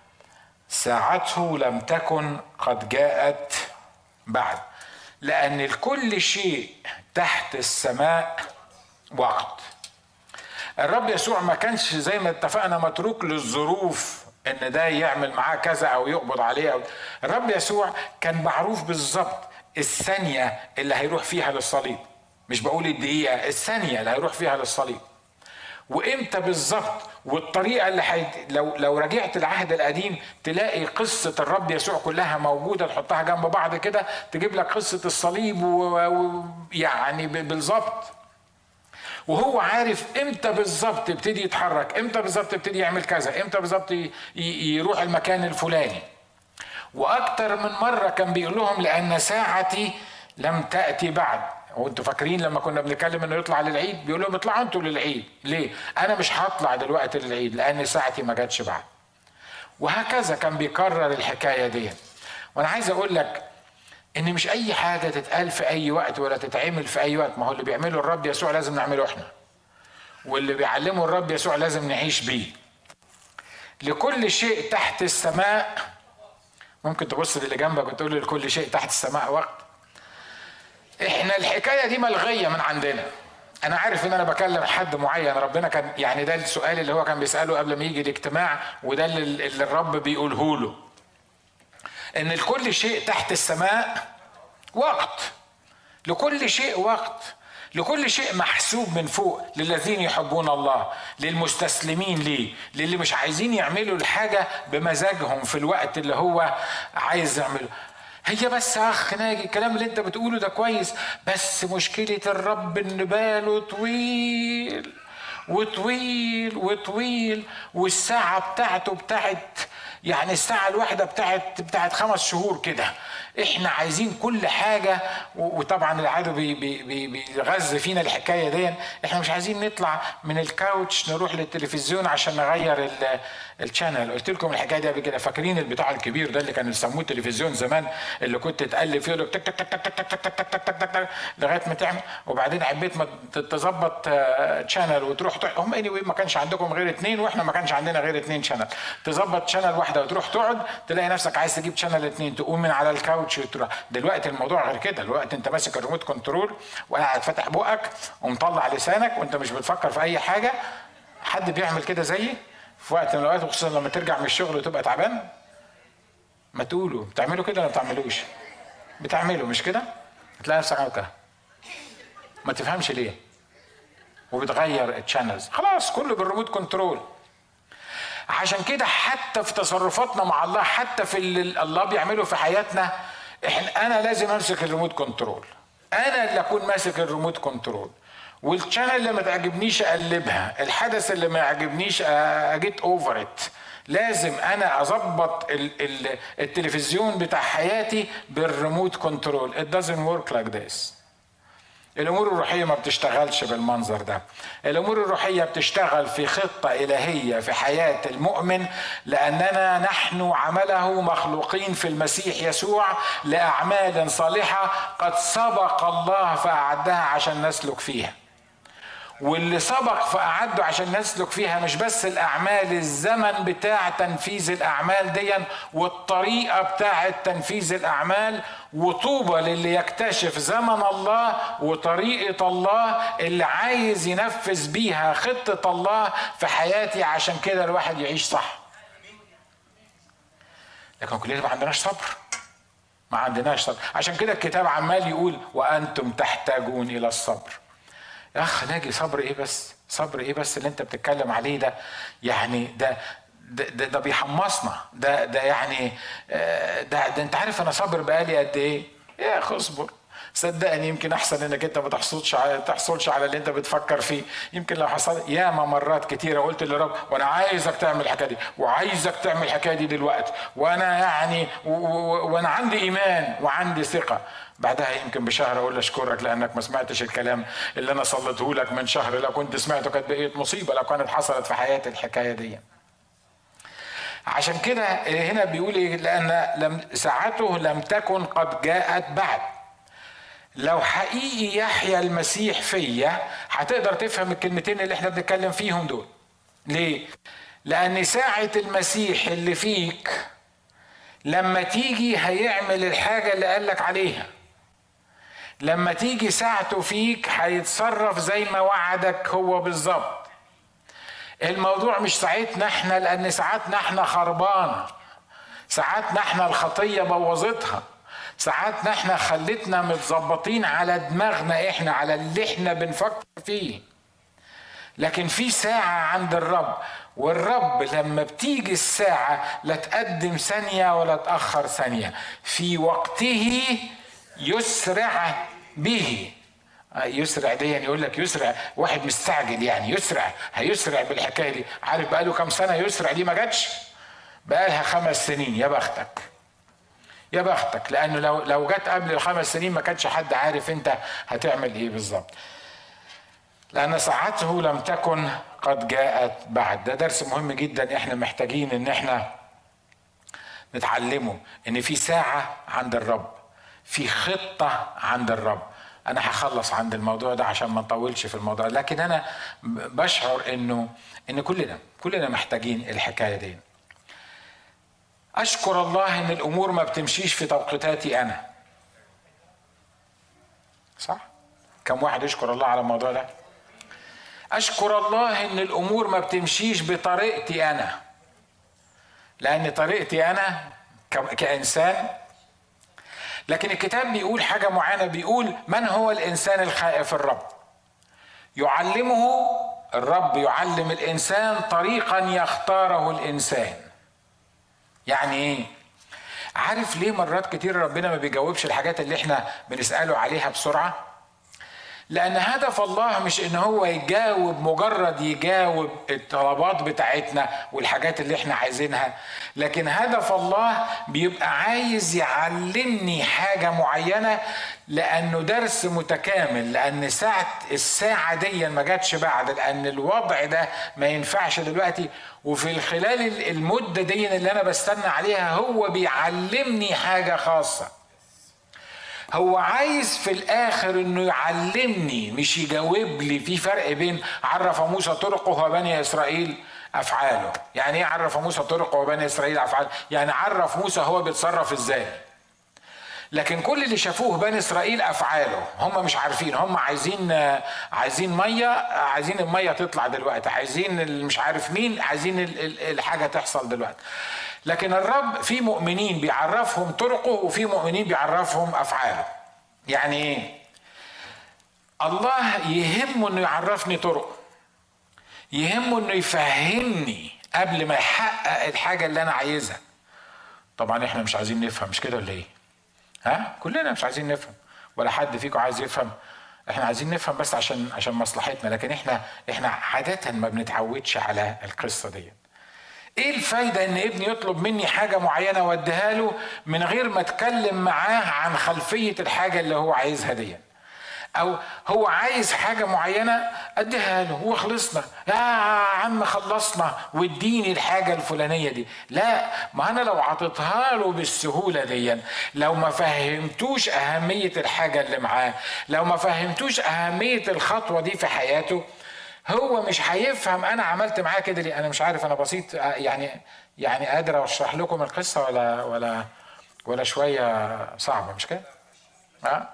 ساعته لم تكن قد جاءت بعد لان لكل شيء تحت السماء وقت الرب يسوع ما كانش زي ما اتفقنا متروك للظروف ان ده يعمل معاه كذا او يقبض عليه أو الرب يسوع كان معروف بالظبط الثانية اللي هيروح فيها للصليب مش بقول الدقيقة الثانية اللي هيروح فيها للصليب وامتى بالظبط والطريقه اللي حي... لو لو رجعت العهد القديم تلاقي قصه الرب يسوع كلها موجوده تحطها جنب بعض كده تجيب لك قصه الصليب ويعني و... و... يعني ب- بالظبط وهو عارف امتى بالظبط يبتدي يتحرك امتى بالظبط يبتدي يعمل كذا امتى بالظبط يروح المكان الفلاني واكتر من مره كان بيقول لهم لان ساعتي لم تاتي بعد وانتوا فاكرين لما كنا بنتكلم انه يطلع للعيد بيقول لهم اطلعوا انتوا للعيد ليه انا مش هطلع دلوقتي للعيد لان ساعتي ما جاتش بعد وهكذا كان بيكرر الحكايه دي وانا عايز اقول لك ان مش اي حاجه تتقال في اي وقت ولا تتعمل في اي وقت ما هو اللي بيعمله الرب يسوع لازم نعمله احنا واللي بيعلمه الرب يسوع لازم نعيش بيه لكل شيء تحت السماء ممكن تبص للي جنبك وتقول له لكل شيء تحت السماء وقت احنا الحكايه دي ملغيه من عندنا انا عارف ان انا بكلم حد معين ربنا كان يعني ده السؤال اللي هو كان بيساله قبل ما يجي الاجتماع وده اللي, اللي الرب بيقوله له ان لكل شيء تحت السماء وقت لكل شيء وقت لكل شيء محسوب من فوق للذين يحبون الله للمستسلمين ليه للي مش عايزين يعملوا الحاجة بمزاجهم في الوقت اللي هو عايز يعمله هي بس اخ ناجي الكلام اللي انت بتقوله ده كويس بس مشكلة الرب ان باله طويل وطويل وطويل والساعة بتاعته بتاعت يعني الساعة الواحدة بتاعت بتاعت خمس شهور كده احنا عايزين كل حاجة وطبعا العدو بيغذي فينا الحكاية دي احنا مش عايزين نطلع من الكاوتش نروح للتلفزيون عشان نغير الشانل قلت لكم الحكايه دي قبل كده فاكرين البتاع الكبير ده اللي كانوا يسموه التلفزيون زمان اللي كنت تقلب فيه تك تك تك تك تك تك تك تك تك تك تك لغايه ما تعمل وبعدين عبيت ما تظبط شانل وتروح هم اني ما كانش عندكم غير اثنين واحنا ما كانش عندنا غير اثنين شانل تظبط شانل واحده وتروح تقعد تلاقي نفسك عايز تجيب شانل اثنين تقوم من على الكاوتش وتروح دلوقتي الموضوع غير كده دلوقتي انت ماسك الريموت كنترول وقاعد فاتح بقك ومطلع لسانك وانت مش بتفكر في اي حاجه حد بيعمل كده زيي في وقت من الاوقات وخصوصا لما ترجع من الشغل وتبقى تعبان ما تقولوا بتعملوا كده ولا ما بتعملوش بتعملوا مش كده تلاقي نفسك عامل كده ما تفهمش ليه وبتغير الشانلز خلاص كله بالريموت كنترول عشان كده حتى في تصرفاتنا مع الله حتى في اللي الله بيعمله في حياتنا احنا انا لازم امسك الريموت كنترول انا اللي اكون ماسك الريموت كنترول والشانل اللي ما تعجبنيش اقلبها الحدث اللي ما يعجبنيش اجيت اوفر ات لازم انا اظبط التلفزيون بتاع حياتي بالريموت كنترول it doesn't work like this الامور الروحيه ما بتشتغلش بالمنظر ده الامور الروحيه بتشتغل في خطه الهيه في حياه المؤمن لاننا نحن عمله مخلوقين في المسيح يسوع لاعمال صالحه قد سبق الله فاعدها عشان نسلك فيها واللي سبق فأعده عشان نسلك فيها مش بس الأعمال الزمن بتاع تنفيذ الأعمال دي والطريقة بتاعة تنفيذ الأعمال وطوبى للي يكتشف زمن الله وطريقة الله اللي عايز ينفذ بيها خطة الله في حياتي عشان كده الواحد يعيش صح لكن كلنا ما عندناش صبر ما عندناش صبر عشان كده الكتاب عمال يقول وأنتم تحتاجون إلى الصبر يا اخ ناجي صبر ايه بس صبر ايه بس اللي انت بتتكلم عليه ده يعني ده ده, ده, ده بيحمصنا ده ده يعني ده, ده انت عارف انا صابر بقالي قد ايه يا اخ اصبر صدقني يمكن احسن انك انت ما تحصلش على تحصلش على اللي انت بتفكر فيه يمكن لو حصل ياما مرات كتيره قلت للرب وانا عايزك تعمل الحكايه دي وعايزك تعمل الحكايه دي دلوقتي وانا يعني وانا عندي ايمان وعندي ثقه بعدها يمكن بشهر اقول اشكرك لانك ما سمعتش الكلام اللي انا صليته لك من شهر لو كنت سمعته كانت بقيت مصيبه لو كانت حصلت في حياتي الحكايه دي عشان كده هنا بيقول ايه لان لم ساعته لم تكن قد جاءت بعد لو حقيقي يحيى المسيح فيا هتقدر تفهم الكلمتين اللي احنا بنتكلم فيهم دول ليه لان ساعه المسيح اللي فيك لما تيجي هيعمل الحاجه اللي قالك عليها لما تيجي ساعته فيك هيتصرف زي ما وعدك هو بالظبط الموضوع مش ساعتنا احنا لان ساعاتنا احنا خربانه ساعاتنا احنا الخطيه بوظتها ساعاتنا احنا خلتنا متظبطين على دماغنا احنا على اللي احنا بنفكر فيه لكن في ساعة عند الرب والرب لما بتيجي الساعة لا تقدم ثانية ولا تأخر ثانية في وقته يسرع به يسرع دي يقول لك يسرع واحد مستعجل يعني يسرع هيسرع بالحكايه دي عارف بقى له كام سنه يسرع دي ما جاتش بقى لها خمس سنين يا بختك يا بختك لانه لو لو جت قبل الخمس سنين ما كانش حد عارف انت هتعمل ايه بالظبط لان ساعته لم تكن قد جاءت بعد ده درس مهم جدا احنا محتاجين ان احنا نتعلمه ان في ساعه عند الرب في خطه عند الرب انا هخلص عند الموضوع ده عشان ما نطولش في الموضوع لكن انا بشعر انه ان كلنا كلنا محتاجين الحكايه دي اشكر الله ان الامور ما بتمشيش في توقيتاتي انا صح كم واحد يشكر الله على الموضوع ده اشكر الله ان الامور ما بتمشيش بطريقتي انا لان طريقتي انا كانسان لكن الكتاب بيقول حاجه معينه بيقول من هو الانسان الخائف الرب يعلمه الرب يعلم الانسان طريقا يختاره الانسان يعني ايه عارف ليه مرات كتير ربنا ما بيجاوبش الحاجات اللي احنا بنساله عليها بسرعه لأن هدف الله مش إن هو يجاوب مجرد يجاوب الطلبات بتاعتنا والحاجات اللي إحنا عايزينها، لكن هدف الله بيبقى عايز يعلمني حاجة معينة لأنه درس متكامل، لأن ساعة الساعة دي ما جاتش بعد، لأن الوضع ده ما ينفعش دلوقتي وفي خلال المدة دي اللي أنا بستنى عليها هو بيعلمني حاجة خاصة. هو عايز في الاخر انه يعلمني مش يجاوب لي في فرق بين عرف موسى طرقه وبني اسرائيل افعاله يعني ايه عرف موسى طرقه وبني اسرائيل افعاله يعني عرف موسى هو بيتصرف ازاي لكن كل اللي شافوه بني اسرائيل افعاله هم مش عارفين هم عايزين عايزين ميه عايزين الميه تطلع دلوقتي عايزين مش عارف مين عايزين الحاجه تحصل دلوقتي لكن الرب في مؤمنين بيعرفهم طرقه وفي مؤمنين بيعرفهم افعاله يعني ايه الله يهمه انه يعرفني طرقه يهمه انه يفهمني قبل ما يحقق الحاجه اللي انا عايزها طبعا احنا مش عايزين نفهم مش كده ولا ايه ها كلنا مش عايزين نفهم ولا حد فيكم عايز يفهم احنا عايزين نفهم بس عشان عشان مصلحتنا لكن احنا احنا عاده ما بنتعودش على القصه دي ايه الفايده ان ابني يطلب مني حاجه معينه واديها له من غير ما اتكلم معاه عن خلفيه الحاجه اللي هو عايزها دي او هو عايز حاجه معينه اديها له وخلصنا يا عم خلصنا واديني الحاجه الفلانيه دي لا ما انا لو عطيتها له بالسهوله دي لو ما فهمتوش اهميه الحاجه اللي معاه لو ما فهمتوش اهميه الخطوه دي في حياته هو مش هيفهم انا عملت معاه كده ليه انا مش عارف انا بسيط يعني يعني قادر اشرح لكم القصه ولا ولا ولا شويه صعبه مش كده ها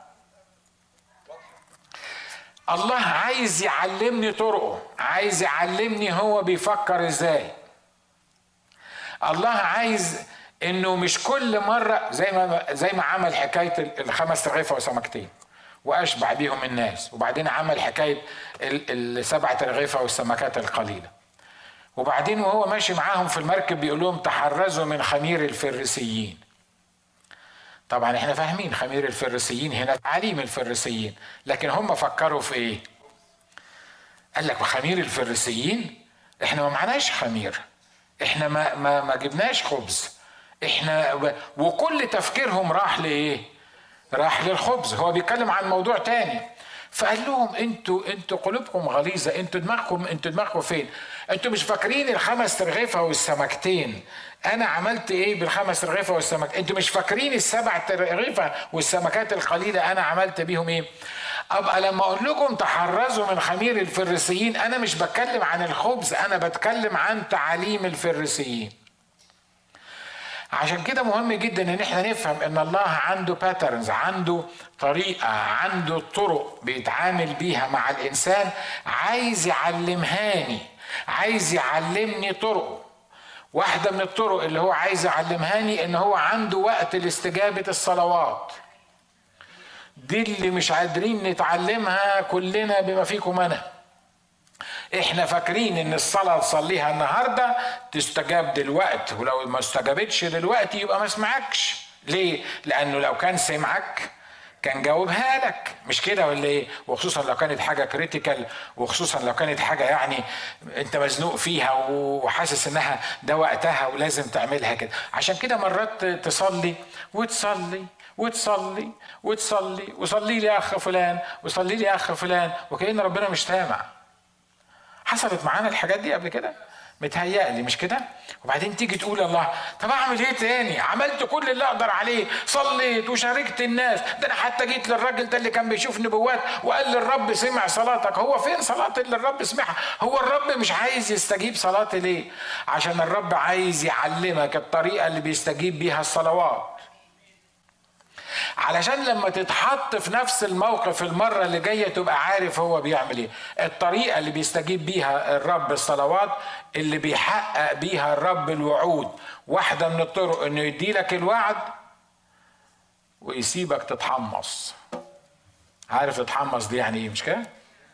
الله عايز يعلمني طرقه عايز يعلمني هو بيفكر ازاي الله عايز انه مش كل مره زي ما زي ما عمل حكايه الخمس رغيفه وسمكتين واشبع بيهم الناس وبعدين عمل حكايه السبعه رغيفه والسمكات القليله وبعدين وهو ماشي معاهم في المركب بيقول لهم تحرزوا من خمير الفريسيين طبعا احنا فاهمين خمير الفريسيين هنا تعليم الفريسيين لكن هم فكروا في ايه قال لك خمير الفريسيين احنا ما معناش خمير احنا ما ما ما جبناش خبز احنا وكل تفكيرهم راح لايه راح للخبز هو بيتكلم عن موضوع تاني فقال لهم انتوا انتوا قلوبكم غليظه انتوا دماغكم انتوا دماغكم فين انتوا مش فاكرين الخمس رغيفه والسمكتين انا عملت ايه بالخمس رغيفه والسمك انتوا مش فاكرين السبع رغيفه والسمكات القليله انا عملت بيهم ايه ابقى لما اقول لكم تحرزوا من خمير الفريسيين انا مش بتكلم عن الخبز انا بتكلم عن تعاليم الفريسيين عشان كده مهم جدا ان احنا نفهم ان الله عنده باترنز عنده طريقه عنده طرق بيتعامل بيها مع الانسان عايز يعلمهاني عايز يعلمني طرق واحده من الطرق اللي هو عايز يعلمهاني ان هو عنده وقت لاستجابه الصلوات دي اللي مش قادرين نتعلمها كلنا بما فيكم انا احنا فاكرين ان الصلاة تصليها النهاردة تستجاب دلوقتي ولو ما استجابتش دلوقتي يبقى ما سمعكش ليه؟ لانه لو كان سمعك كان جاوبها لك مش كده ولا ايه وخصوصا لو كانت حاجه كريتيكال وخصوصا لو كانت حاجه يعني انت مزنوق فيها وحاسس انها ده وقتها ولازم تعملها كده عشان كده مرات تصلي وتصلي وتصلي وتصلي وصلي لي يا اخ فلان وصلي لي يا اخ فلان وكأن ربنا مش سامع حصلت معانا الحاجات دي قبل كده متهيألي مش كده وبعدين تيجي تقول الله طب اعمل ايه تاني عملت كل اللي اقدر عليه صليت وشاركت الناس ده انا حتى جيت للراجل ده اللي كان بيشوف نبوات وقال للرب سمع صلاتك هو فين صلاة اللي الرب سمعها هو الرب مش عايز يستجيب صلاتي ليه عشان الرب عايز يعلمك الطريقة اللي بيستجيب بيها الصلوات علشان لما تتحط في نفس الموقف المرة اللي جاية تبقى عارف هو بيعمل ايه الطريقة اللي بيستجيب بيها الرب الصلوات اللي بيحقق بيها الرب الوعود واحدة من الطرق انه يدي لك الوعد ويسيبك تتحمص عارف تتحمص دي يعني ايه مش كده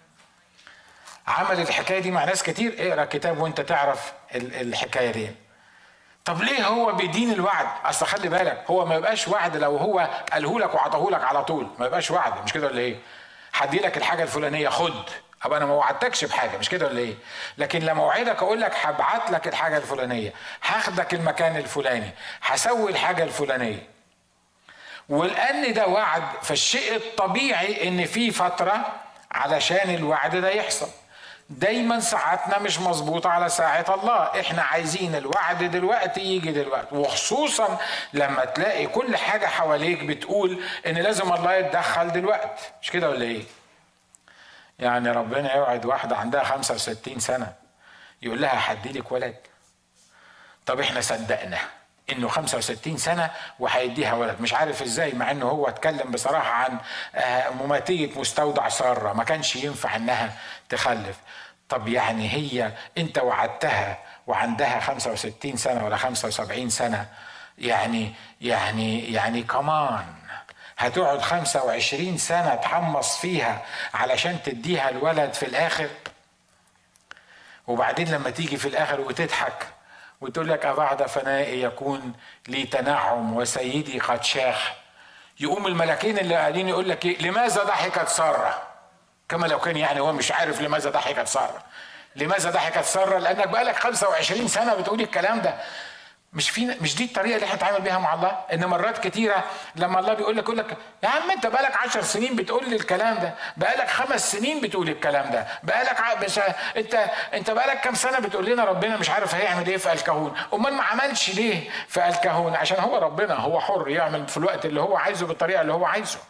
عمل الحكايه دي مع ناس كتير اقرا كتاب وانت تعرف الحكايه دي طب ليه هو بيدين الوعد اصل خلي بالك هو ما يبقاش وعد لو هو قاله لك وعطاه لك على طول ما يبقاش وعد مش كده ولا ايه هدي لك الحاجه الفلانيه خد ابقى انا ما وعدتكش بحاجه مش كده ولا ايه لكن لما اوعدك اقول لك هبعت لك الحاجه الفلانيه هاخدك المكان الفلاني هسوي الحاجه الفلانيه ولان ده وعد فالشيء الطبيعي ان في فتره علشان الوعد ده يحصل دايما ساعاتنا مش مظبوطة على ساعة الله احنا عايزين الوعد دلوقتي يجي دلوقتي وخصوصا لما تلاقي كل حاجة حواليك بتقول ان لازم الله يتدخل دلوقتي مش كده ولا ايه يعني ربنا يوعد واحدة عندها 65 سنة يقول لها هديلك ولد طب احنا صدقنا انه 65 سنه وهيديها ولد مش عارف ازاي مع انه هو اتكلم بصراحه عن مماتيه مستودع ساره ما كانش ينفع انها تخلف طب يعني هي انت وعدتها وعندها 65 سنه ولا 75 سنه يعني يعني يعني كمان هتقعد 25 سنه تحمص فيها علشان تديها الولد في الاخر وبعدين لما تيجي في الاخر وتضحك وتقول لك أبعد فنائي يكون لي تنعم وسيدي قد شاخ يقوم الملاكين اللي قاعدين يقول لك إيه لماذا ضحكت سارة كما لو كان يعني هو مش عارف لماذا ضحكت سارة لماذا ضحكت سارة لأنك بقالك 25 سنة بتقول الكلام ده مش في مش دي الطريقه اللي احنا بنتعامل بيها مع الله ان مرات كتيره لما الله بيقول لك يقول لك يا عم انت بقالك عشر سنين بتقول لي الكلام ده بقالك خمس سنين بتقول الكلام ده بقالك ع... مش انت انت بقالك كام سنه بتقول لنا ربنا مش عارف هيعمل ايه في الكهون امال ما عملش ليه في الكهون عشان هو ربنا هو حر يعمل في الوقت اللي هو عايزه بالطريقه اللي هو عايزه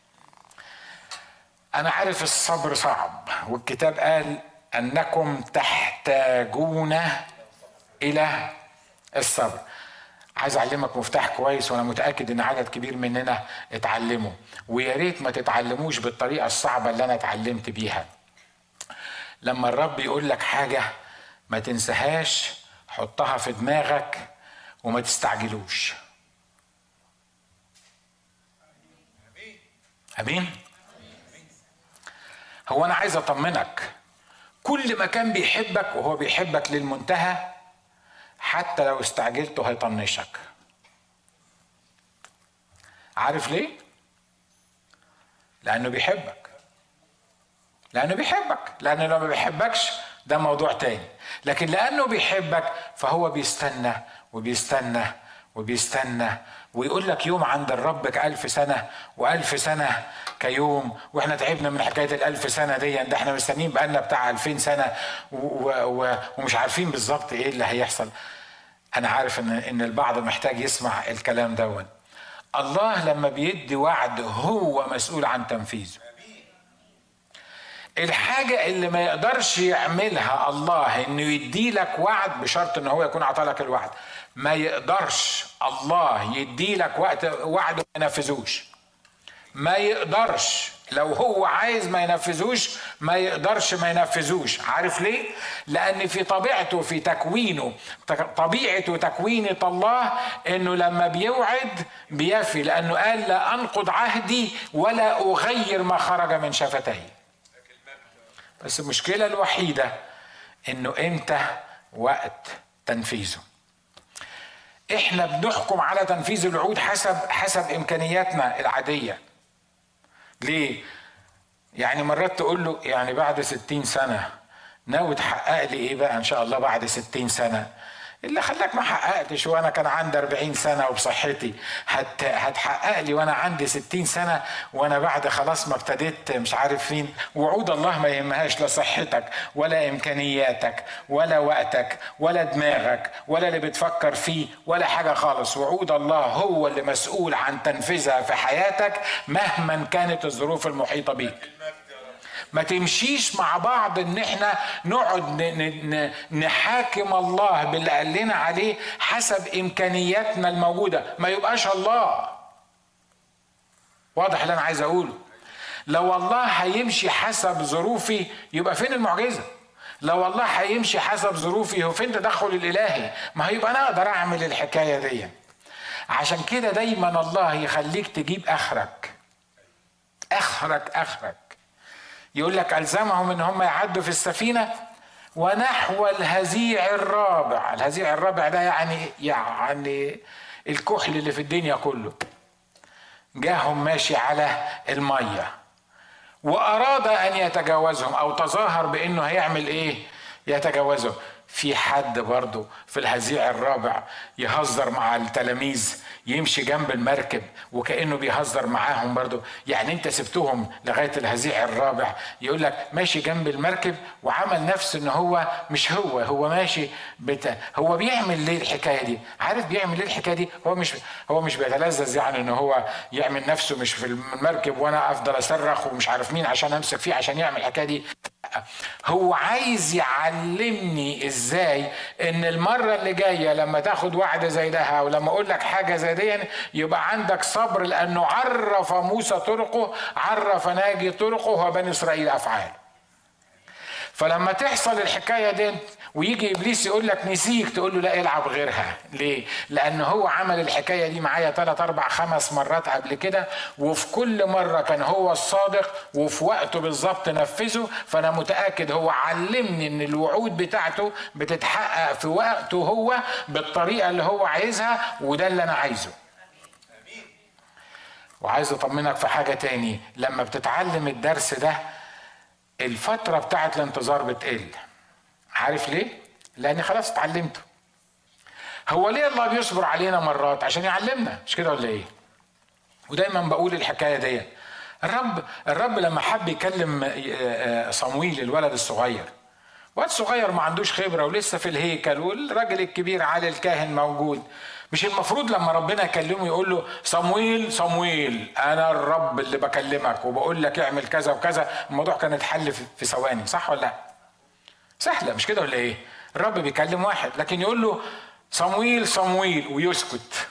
انا عارف الصبر صعب والكتاب قال انكم تحتاجون الى الصبر عايز اعلمك مفتاح كويس وانا متاكد ان عدد كبير مننا اتعلمه ويا ريت ما تتعلموش بالطريقه الصعبه اللي انا اتعلمت بيها لما الرب يقول لك حاجه ما تنساهاش حطها في دماغك وما تستعجلوش امين هو انا عايز اطمنك كل ما كان بيحبك وهو بيحبك للمنتهى حتى لو استعجلته هيطنشك عارف ليه لانه بيحبك لانه بيحبك لانه لو ما بيحبكش ده موضوع تاني لكن لانه بيحبك فهو بيستنى وبيستنى وبيستنى ويقول لك يوم عند الرب كألف سنة وألف سنة كيوم واحنا تعبنا من حكاية الألف سنة دي ده احنا مستنيين بقالنا بتاع ألفين سنة و و ومش عارفين بالظبط ايه اللي هيحصل أنا عارف إن إن البعض محتاج يسمع الكلام دون الله لما بيدي وعد هو مسؤول عن تنفيذه الحاجة اللي ما يقدرش يعملها الله انه يدي لك وعد بشرط ان هو يكون عطالك الوعد ما يقدرش الله يدي لك وقت وعد وما ينفذوش ما يقدرش لو هو عايز ما ينفذوش ما يقدرش ما ينفذوش عارف ليه لان في طبيعته في تكوينه طبيعه وتكوينه الله انه لما بيوعد بيفي لانه قال لا انقض عهدي ولا اغير ما خرج من شفتي بس المشكله الوحيده انه امتى وقت تنفيذه احنا بنحكم على تنفيذ الوعود حسب حسب امكانياتنا العاديه ليه يعني مرات تقول له يعني بعد ستين سنة ناوي تحقق لي ايه بقى ان شاء الله بعد ستين سنة اللي خلاك ما حققتش وانا كان عندي 40 سنه وبصحتي هت هتحقق لي وانا عندي 60 سنه وانا بعد خلاص ما ابتديت مش عارف فين وعود الله ما يهمهاش لا صحتك ولا امكانياتك ولا وقتك ولا دماغك ولا اللي بتفكر فيه ولا حاجه خالص وعود الله هو اللي مسؤول عن تنفيذها في حياتك مهما كانت الظروف المحيطه بيك ما تمشيش مع بعض ان احنا نقعد نحاكم الله باللي قال لنا عليه حسب امكانياتنا الموجوده ما يبقاش الله واضح اللي انا عايز اقوله لو الله هيمشي حسب ظروفي يبقى فين المعجزه لو الله هيمشي حسب ظروفي هو فين تدخل الالهي ما هيبقى انا اقدر اعمل الحكايه دي عشان كده دايما الله يخليك تجيب اخرك اخرك اخرك يقول لك ألزمهم إن هم يعدوا في السفينة ونحو الهزيع الرابع الهزيع الرابع ده يعني يعني الكحل اللي في الدنيا كله جاهم ماشي على المية وأراد أن يتجاوزهم أو تظاهر بأنه هيعمل إيه يتجاوزهم في حد برضه في الهزيع الرابع يهزر مع التلاميذ يمشي جنب المركب وكانه بيهزر معاهم برضه يعني انت سبتهم لغايه الهزيع الرابع يقول لك ماشي جنب المركب وعمل نفسه ان هو مش هو هو ماشي بتا هو بيعمل ليه الحكايه دي عارف بيعمل ليه الحكايه دي هو مش هو مش بيتلذذ يعني ان هو يعمل نفسه مش في المركب وانا افضل اصرخ ومش عارف مين عشان امسك فيه عشان يعمل الحكايه دي هو عايز يعلمني ازاي ان المره اللي جايه لما تاخد وعده زي ده او لما اقول لك حاجه زي دي يبقى عندك صبر لانه عرف موسى طرقه عرف ناجي طرقه وبني اسرائيل افعاله فلما تحصل الحكايه دي ويجي ابليس يقول لك نسيك تقول له لا العب غيرها ليه لان هو عمل الحكايه دي معايا ثلاث اربع خمس مرات قبل كده وفي كل مره كان هو الصادق وفي وقته بالظبط نفذه فانا متاكد هو علمني ان الوعود بتاعته بتتحقق في وقته هو بالطريقه اللي هو عايزها وده اللي انا عايزه وعايز اطمنك في حاجه تاني لما بتتعلم الدرس ده الفتره بتاعت الانتظار بتقل عارف ليه؟ لأن خلاص اتعلمته. هو ليه الله بيصبر علينا مرات؟ عشان يعلمنا مش كده ولا إيه؟ ودايما بقول الحكاية دي الرب الرب لما حب يكلم صمويل الولد الصغير واد صغير ما عندوش خبرة ولسه في الهيكل والراجل الكبير علي الكاهن موجود مش المفروض لما ربنا يكلمه يقول له صمويل صمويل انا الرب اللي بكلمك وبقول لك اعمل كذا وكذا الموضوع كان اتحل في ثواني صح ولا لا سهلة مش كده ولا ايه؟ الرب بيكلم واحد لكن يقول له صمويل صمويل ويسكت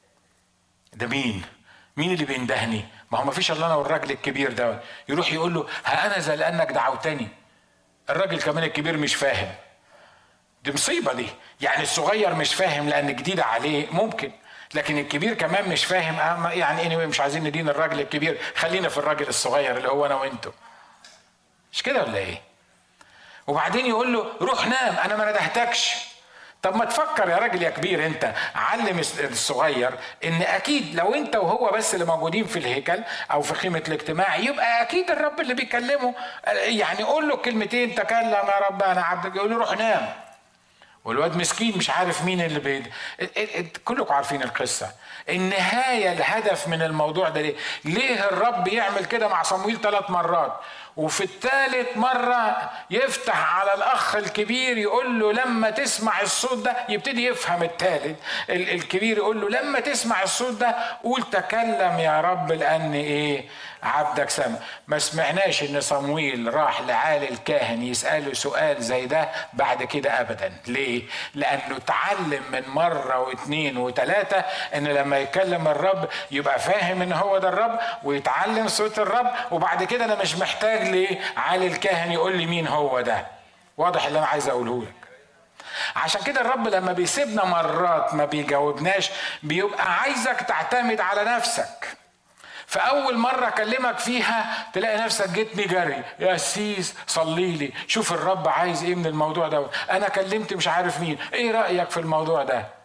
ده مين؟ مين اللي بيندهني؟ ما هو ما فيش الا انا والراجل الكبير ده يروح يقول له ها انا زي لانك دعوتني الراجل كمان الكبير مش فاهم دي مصيبه دي يعني الصغير مش فاهم لان جديده عليه ممكن لكن الكبير كمان مش فاهم يعني اني مش عايزين ندين الراجل الكبير خلينا في الراجل الصغير اللي هو انا وانتو مش كده ولا ايه وبعدين يقول له روح نام انا ما ندهتكش طب ما تفكر يا راجل يا كبير انت علم الصغير ان اكيد لو انت وهو بس اللي موجودين في الهيكل او في خيمه الاجتماع يبقى اكيد الرب اللي بيكلمه يعني قول له كلمتين تكلم يا رب انا عبدك يقول له روح نام والواد مسكين مش عارف مين اللي بيد كلكم عارفين القصة النهاية الهدف من الموضوع ده ليه ليه الرب يعمل كده مع صمويل ثلاث مرات وفي الثالث مرة يفتح على الأخ الكبير يقول له لما تسمع الصوت ده يبتدي يفهم الثالث الكبير يقول له لما تسمع الصوت ده قول تكلم يا رب لأن إيه عبدك سمع ما سمعناش ان صمويل راح لعالي الكاهن يسأله سؤال زي ده بعد كده ابدا ليه لانه اتعلم من مرة واثنين وثلاثة ان لما يكلم الرب يبقى فاهم ان هو ده الرب ويتعلم صوت الرب وبعد كده انا مش محتاج ليه عالي الكاهن يقول لي مين هو ده واضح اللي انا عايز اقوله لك عشان كده الرب لما بيسيبنا مرات ما بيجاوبناش بيبقى عايزك تعتمد على نفسك فأول مرة أكلمك فيها تلاقي نفسك جيتني جري يا أسيس صلي لي شوف الرب عايز إيه من الموضوع ده أنا كلمت مش عارف مين إيه رأيك في الموضوع ده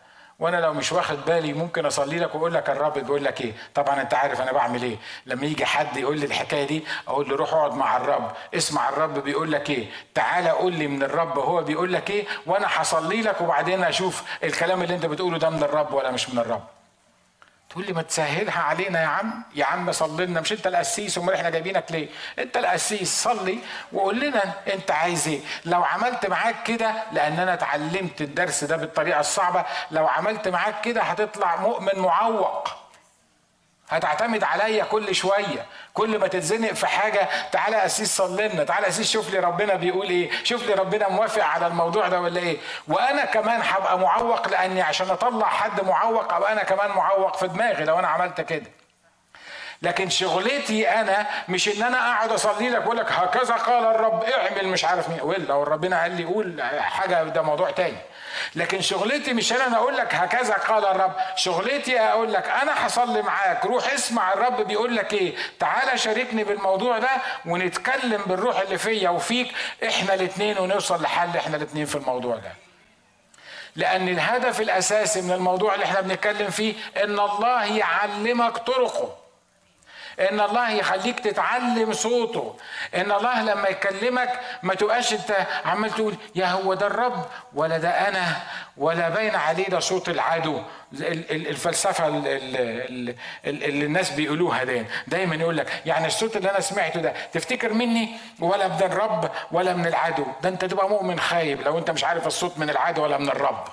وانا لو مش واخد بالي ممكن اصلي لك واقول لك الرب بيقول لك ايه طبعا انت عارف انا بعمل ايه لما يجي حد يقول لي الحكايه دي اقول له روح اقعد مع الرب اسمع الرب بيقول لك ايه تعالى قول لي من الرب هو بيقول لك ايه وانا هصلي لك وبعدين اشوف الكلام اللي انت بتقوله ده من الرب ولا مش من الرب تقول لي ما تسهلها علينا يا عم يا عم صلي لنا مش انت القسيس امال احنا جايبينك ليه انت القسيس صلي وقول لنا انت عايز ايه لو عملت معاك كده لان انا اتعلمت الدرس ده بالطريقه الصعبه لو عملت معاك كده هتطلع مؤمن معوق هتعتمد عليا كل شويه كل ما تتزنق في حاجه تعالى اسيس صلي لنا تعالى اسيس شوف لي ربنا بيقول ايه شوف لي ربنا موافق على الموضوع ده ولا ايه وانا كمان هبقى معوق لاني عشان اطلع حد معوق ابقى انا كمان معوق في دماغي لو انا عملت كده لكن شغلتي انا مش ان انا اقعد اصلي لك واقول لك هكذا قال الرب اعمل مش عارف مين ولا لو ربنا قال لي قول حاجه ده موضوع تاني لكن شغلتي مش انا اقول لك هكذا قال الرب شغلتي اقول لك انا هصلي معاك روح اسمع الرب بيقول لك ايه تعالى شاركني بالموضوع ده ونتكلم بالروح اللي فيا وفيك احنا الاثنين ونوصل لحل احنا الاثنين في الموضوع ده لان الهدف الاساسي من الموضوع اللي احنا بنتكلم فيه ان الله يعلمك طرقه ان الله يخليك تتعلم صوته ان الله لما يكلمك ما تبقاش انت عمال تقول يا هو ده الرب ولا ده انا ولا باين عليه ده صوت العدو الفلسفه اللي الناس بيقولوها دايما دايما يقول لك يعني الصوت اللي انا سمعته ده تفتكر مني ولا من الرب ولا من العدو ده انت تبقى مؤمن خايب لو انت مش عارف الصوت من العدو ولا من الرب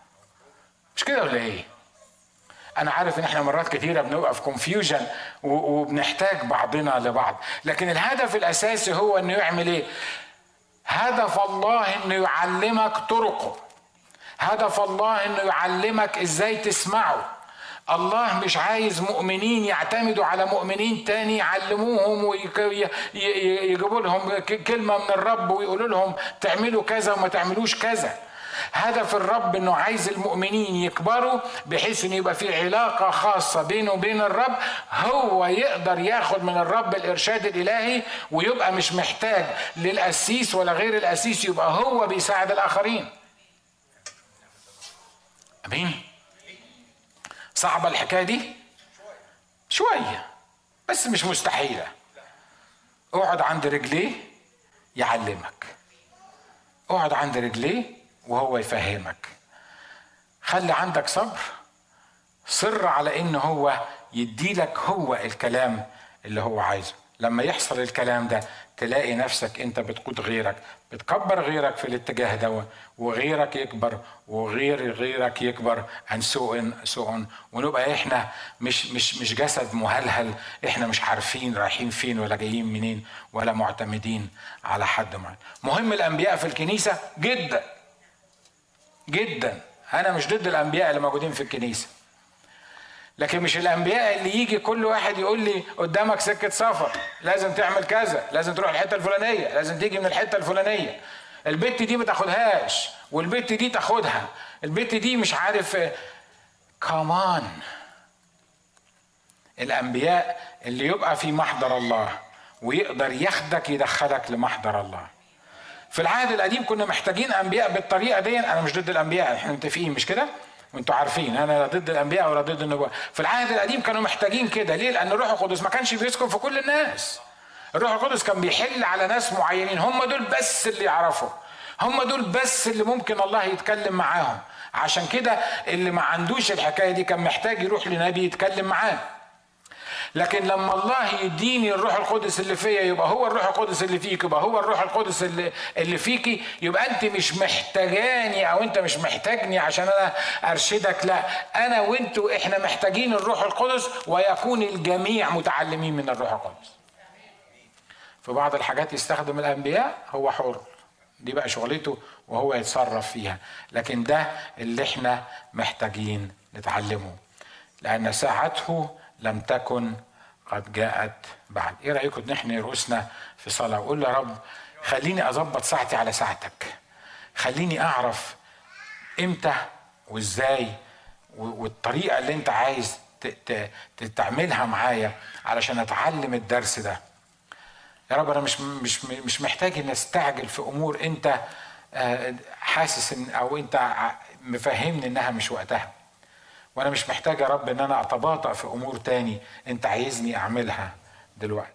مش كده ولا ايه انا عارف ان احنا مرات كثيره بنبقى في كونفيوجن وبنحتاج بعضنا لبعض لكن الهدف الاساسي هو انه يعمل ايه هدف الله انه يعلمك طرقه هدف الله انه يعلمك ازاي تسمعه الله مش عايز مؤمنين يعتمدوا على مؤمنين تاني يعلموهم ويجيبوا لهم كلمة من الرب ويقولوا لهم تعملوا كذا وما تعملوش كذا هدف الرب انه عايز المؤمنين يكبروا بحيث ان يبقى في علاقه خاصه بينه وبين الرب هو يقدر ياخد من الرب الارشاد الالهي ويبقى مش محتاج للقسيس ولا غير القسيس يبقى هو بيساعد الاخرين امين صعبه الحكايه دي شويه بس مش مستحيله اقعد عند رجليه يعلمك اقعد عند رجليه وهو يفهمك خلي عندك صبر صر على ان هو يديلك هو الكلام اللي هو عايزه لما يحصل الكلام ده تلاقي نفسك انت بتقود غيرك بتكبر غيرك في الاتجاه ده وغيرك يكبر وغير غيرك يكبر عن سوء سوء ونبقى احنا مش مش مش جسد مهلهل احنا مش عارفين رايحين فين ولا جايين منين ولا معتمدين على حد معين مهم الانبياء في الكنيسه جدا جدا انا مش ضد الانبياء اللي موجودين في الكنيسه لكن مش الانبياء اللي يجي كل واحد يقول لي قدامك سكه سفر لازم تعمل كذا لازم تروح الحته الفلانيه لازم تيجي من الحته الفلانيه البت دي ما تاخدهاش والبت دي تاخدها البت دي مش عارف كمان الانبياء اللي يبقى في محضر الله ويقدر ياخدك يدخلك لمحضر الله في العهد القديم كنا محتاجين انبياء بالطريقه دي انا مش ضد الانبياء احنا متفقين مش كده وانتوا عارفين انا لا ضد الانبياء ولا ضد النبوة في العهد القديم كانوا محتاجين كده ليه لان الروح القدس ما كانش بيسكن في كل الناس الروح القدس كان بيحل على ناس معينين هم دول بس اللي يعرفوا هم دول بس اللي ممكن الله يتكلم معاهم عشان كده اللي ما عندوش الحكايه دي كان محتاج يروح لنبي يتكلم معاه لكن لما الله يديني الروح القدس اللي فيا يبقى هو الروح القدس اللي فيك يبقى هو الروح القدس اللي, اللي فيكي يبقى انت مش محتاجاني او انت مش محتاجني عشان انا ارشدك لا انا وانتوا احنا محتاجين الروح القدس ويكون الجميع متعلمين من الروح القدس في بعض الحاجات يستخدم الانبياء هو حر دي بقى شغلته وهو يتصرف فيها لكن ده اللي احنا محتاجين نتعلمه لان ساعته لم تكن قد جاءت بعد ايه رايكم نحن رؤوسنا في صلاه وقول يا رب خليني اظبط ساعتي على ساعتك خليني اعرف امتى وازاي والطريقه اللي انت عايز تعملها معايا علشان اتعلم الدرس ده يا رب انا مش مش مش محتاج ان استعجل في امور انت حاسس ان او انت مفهمني انها مش وقتها وانا مش محتاج يا رب ان انا اتباطأ في امور تاني انت عايزني اعملها دلوقتي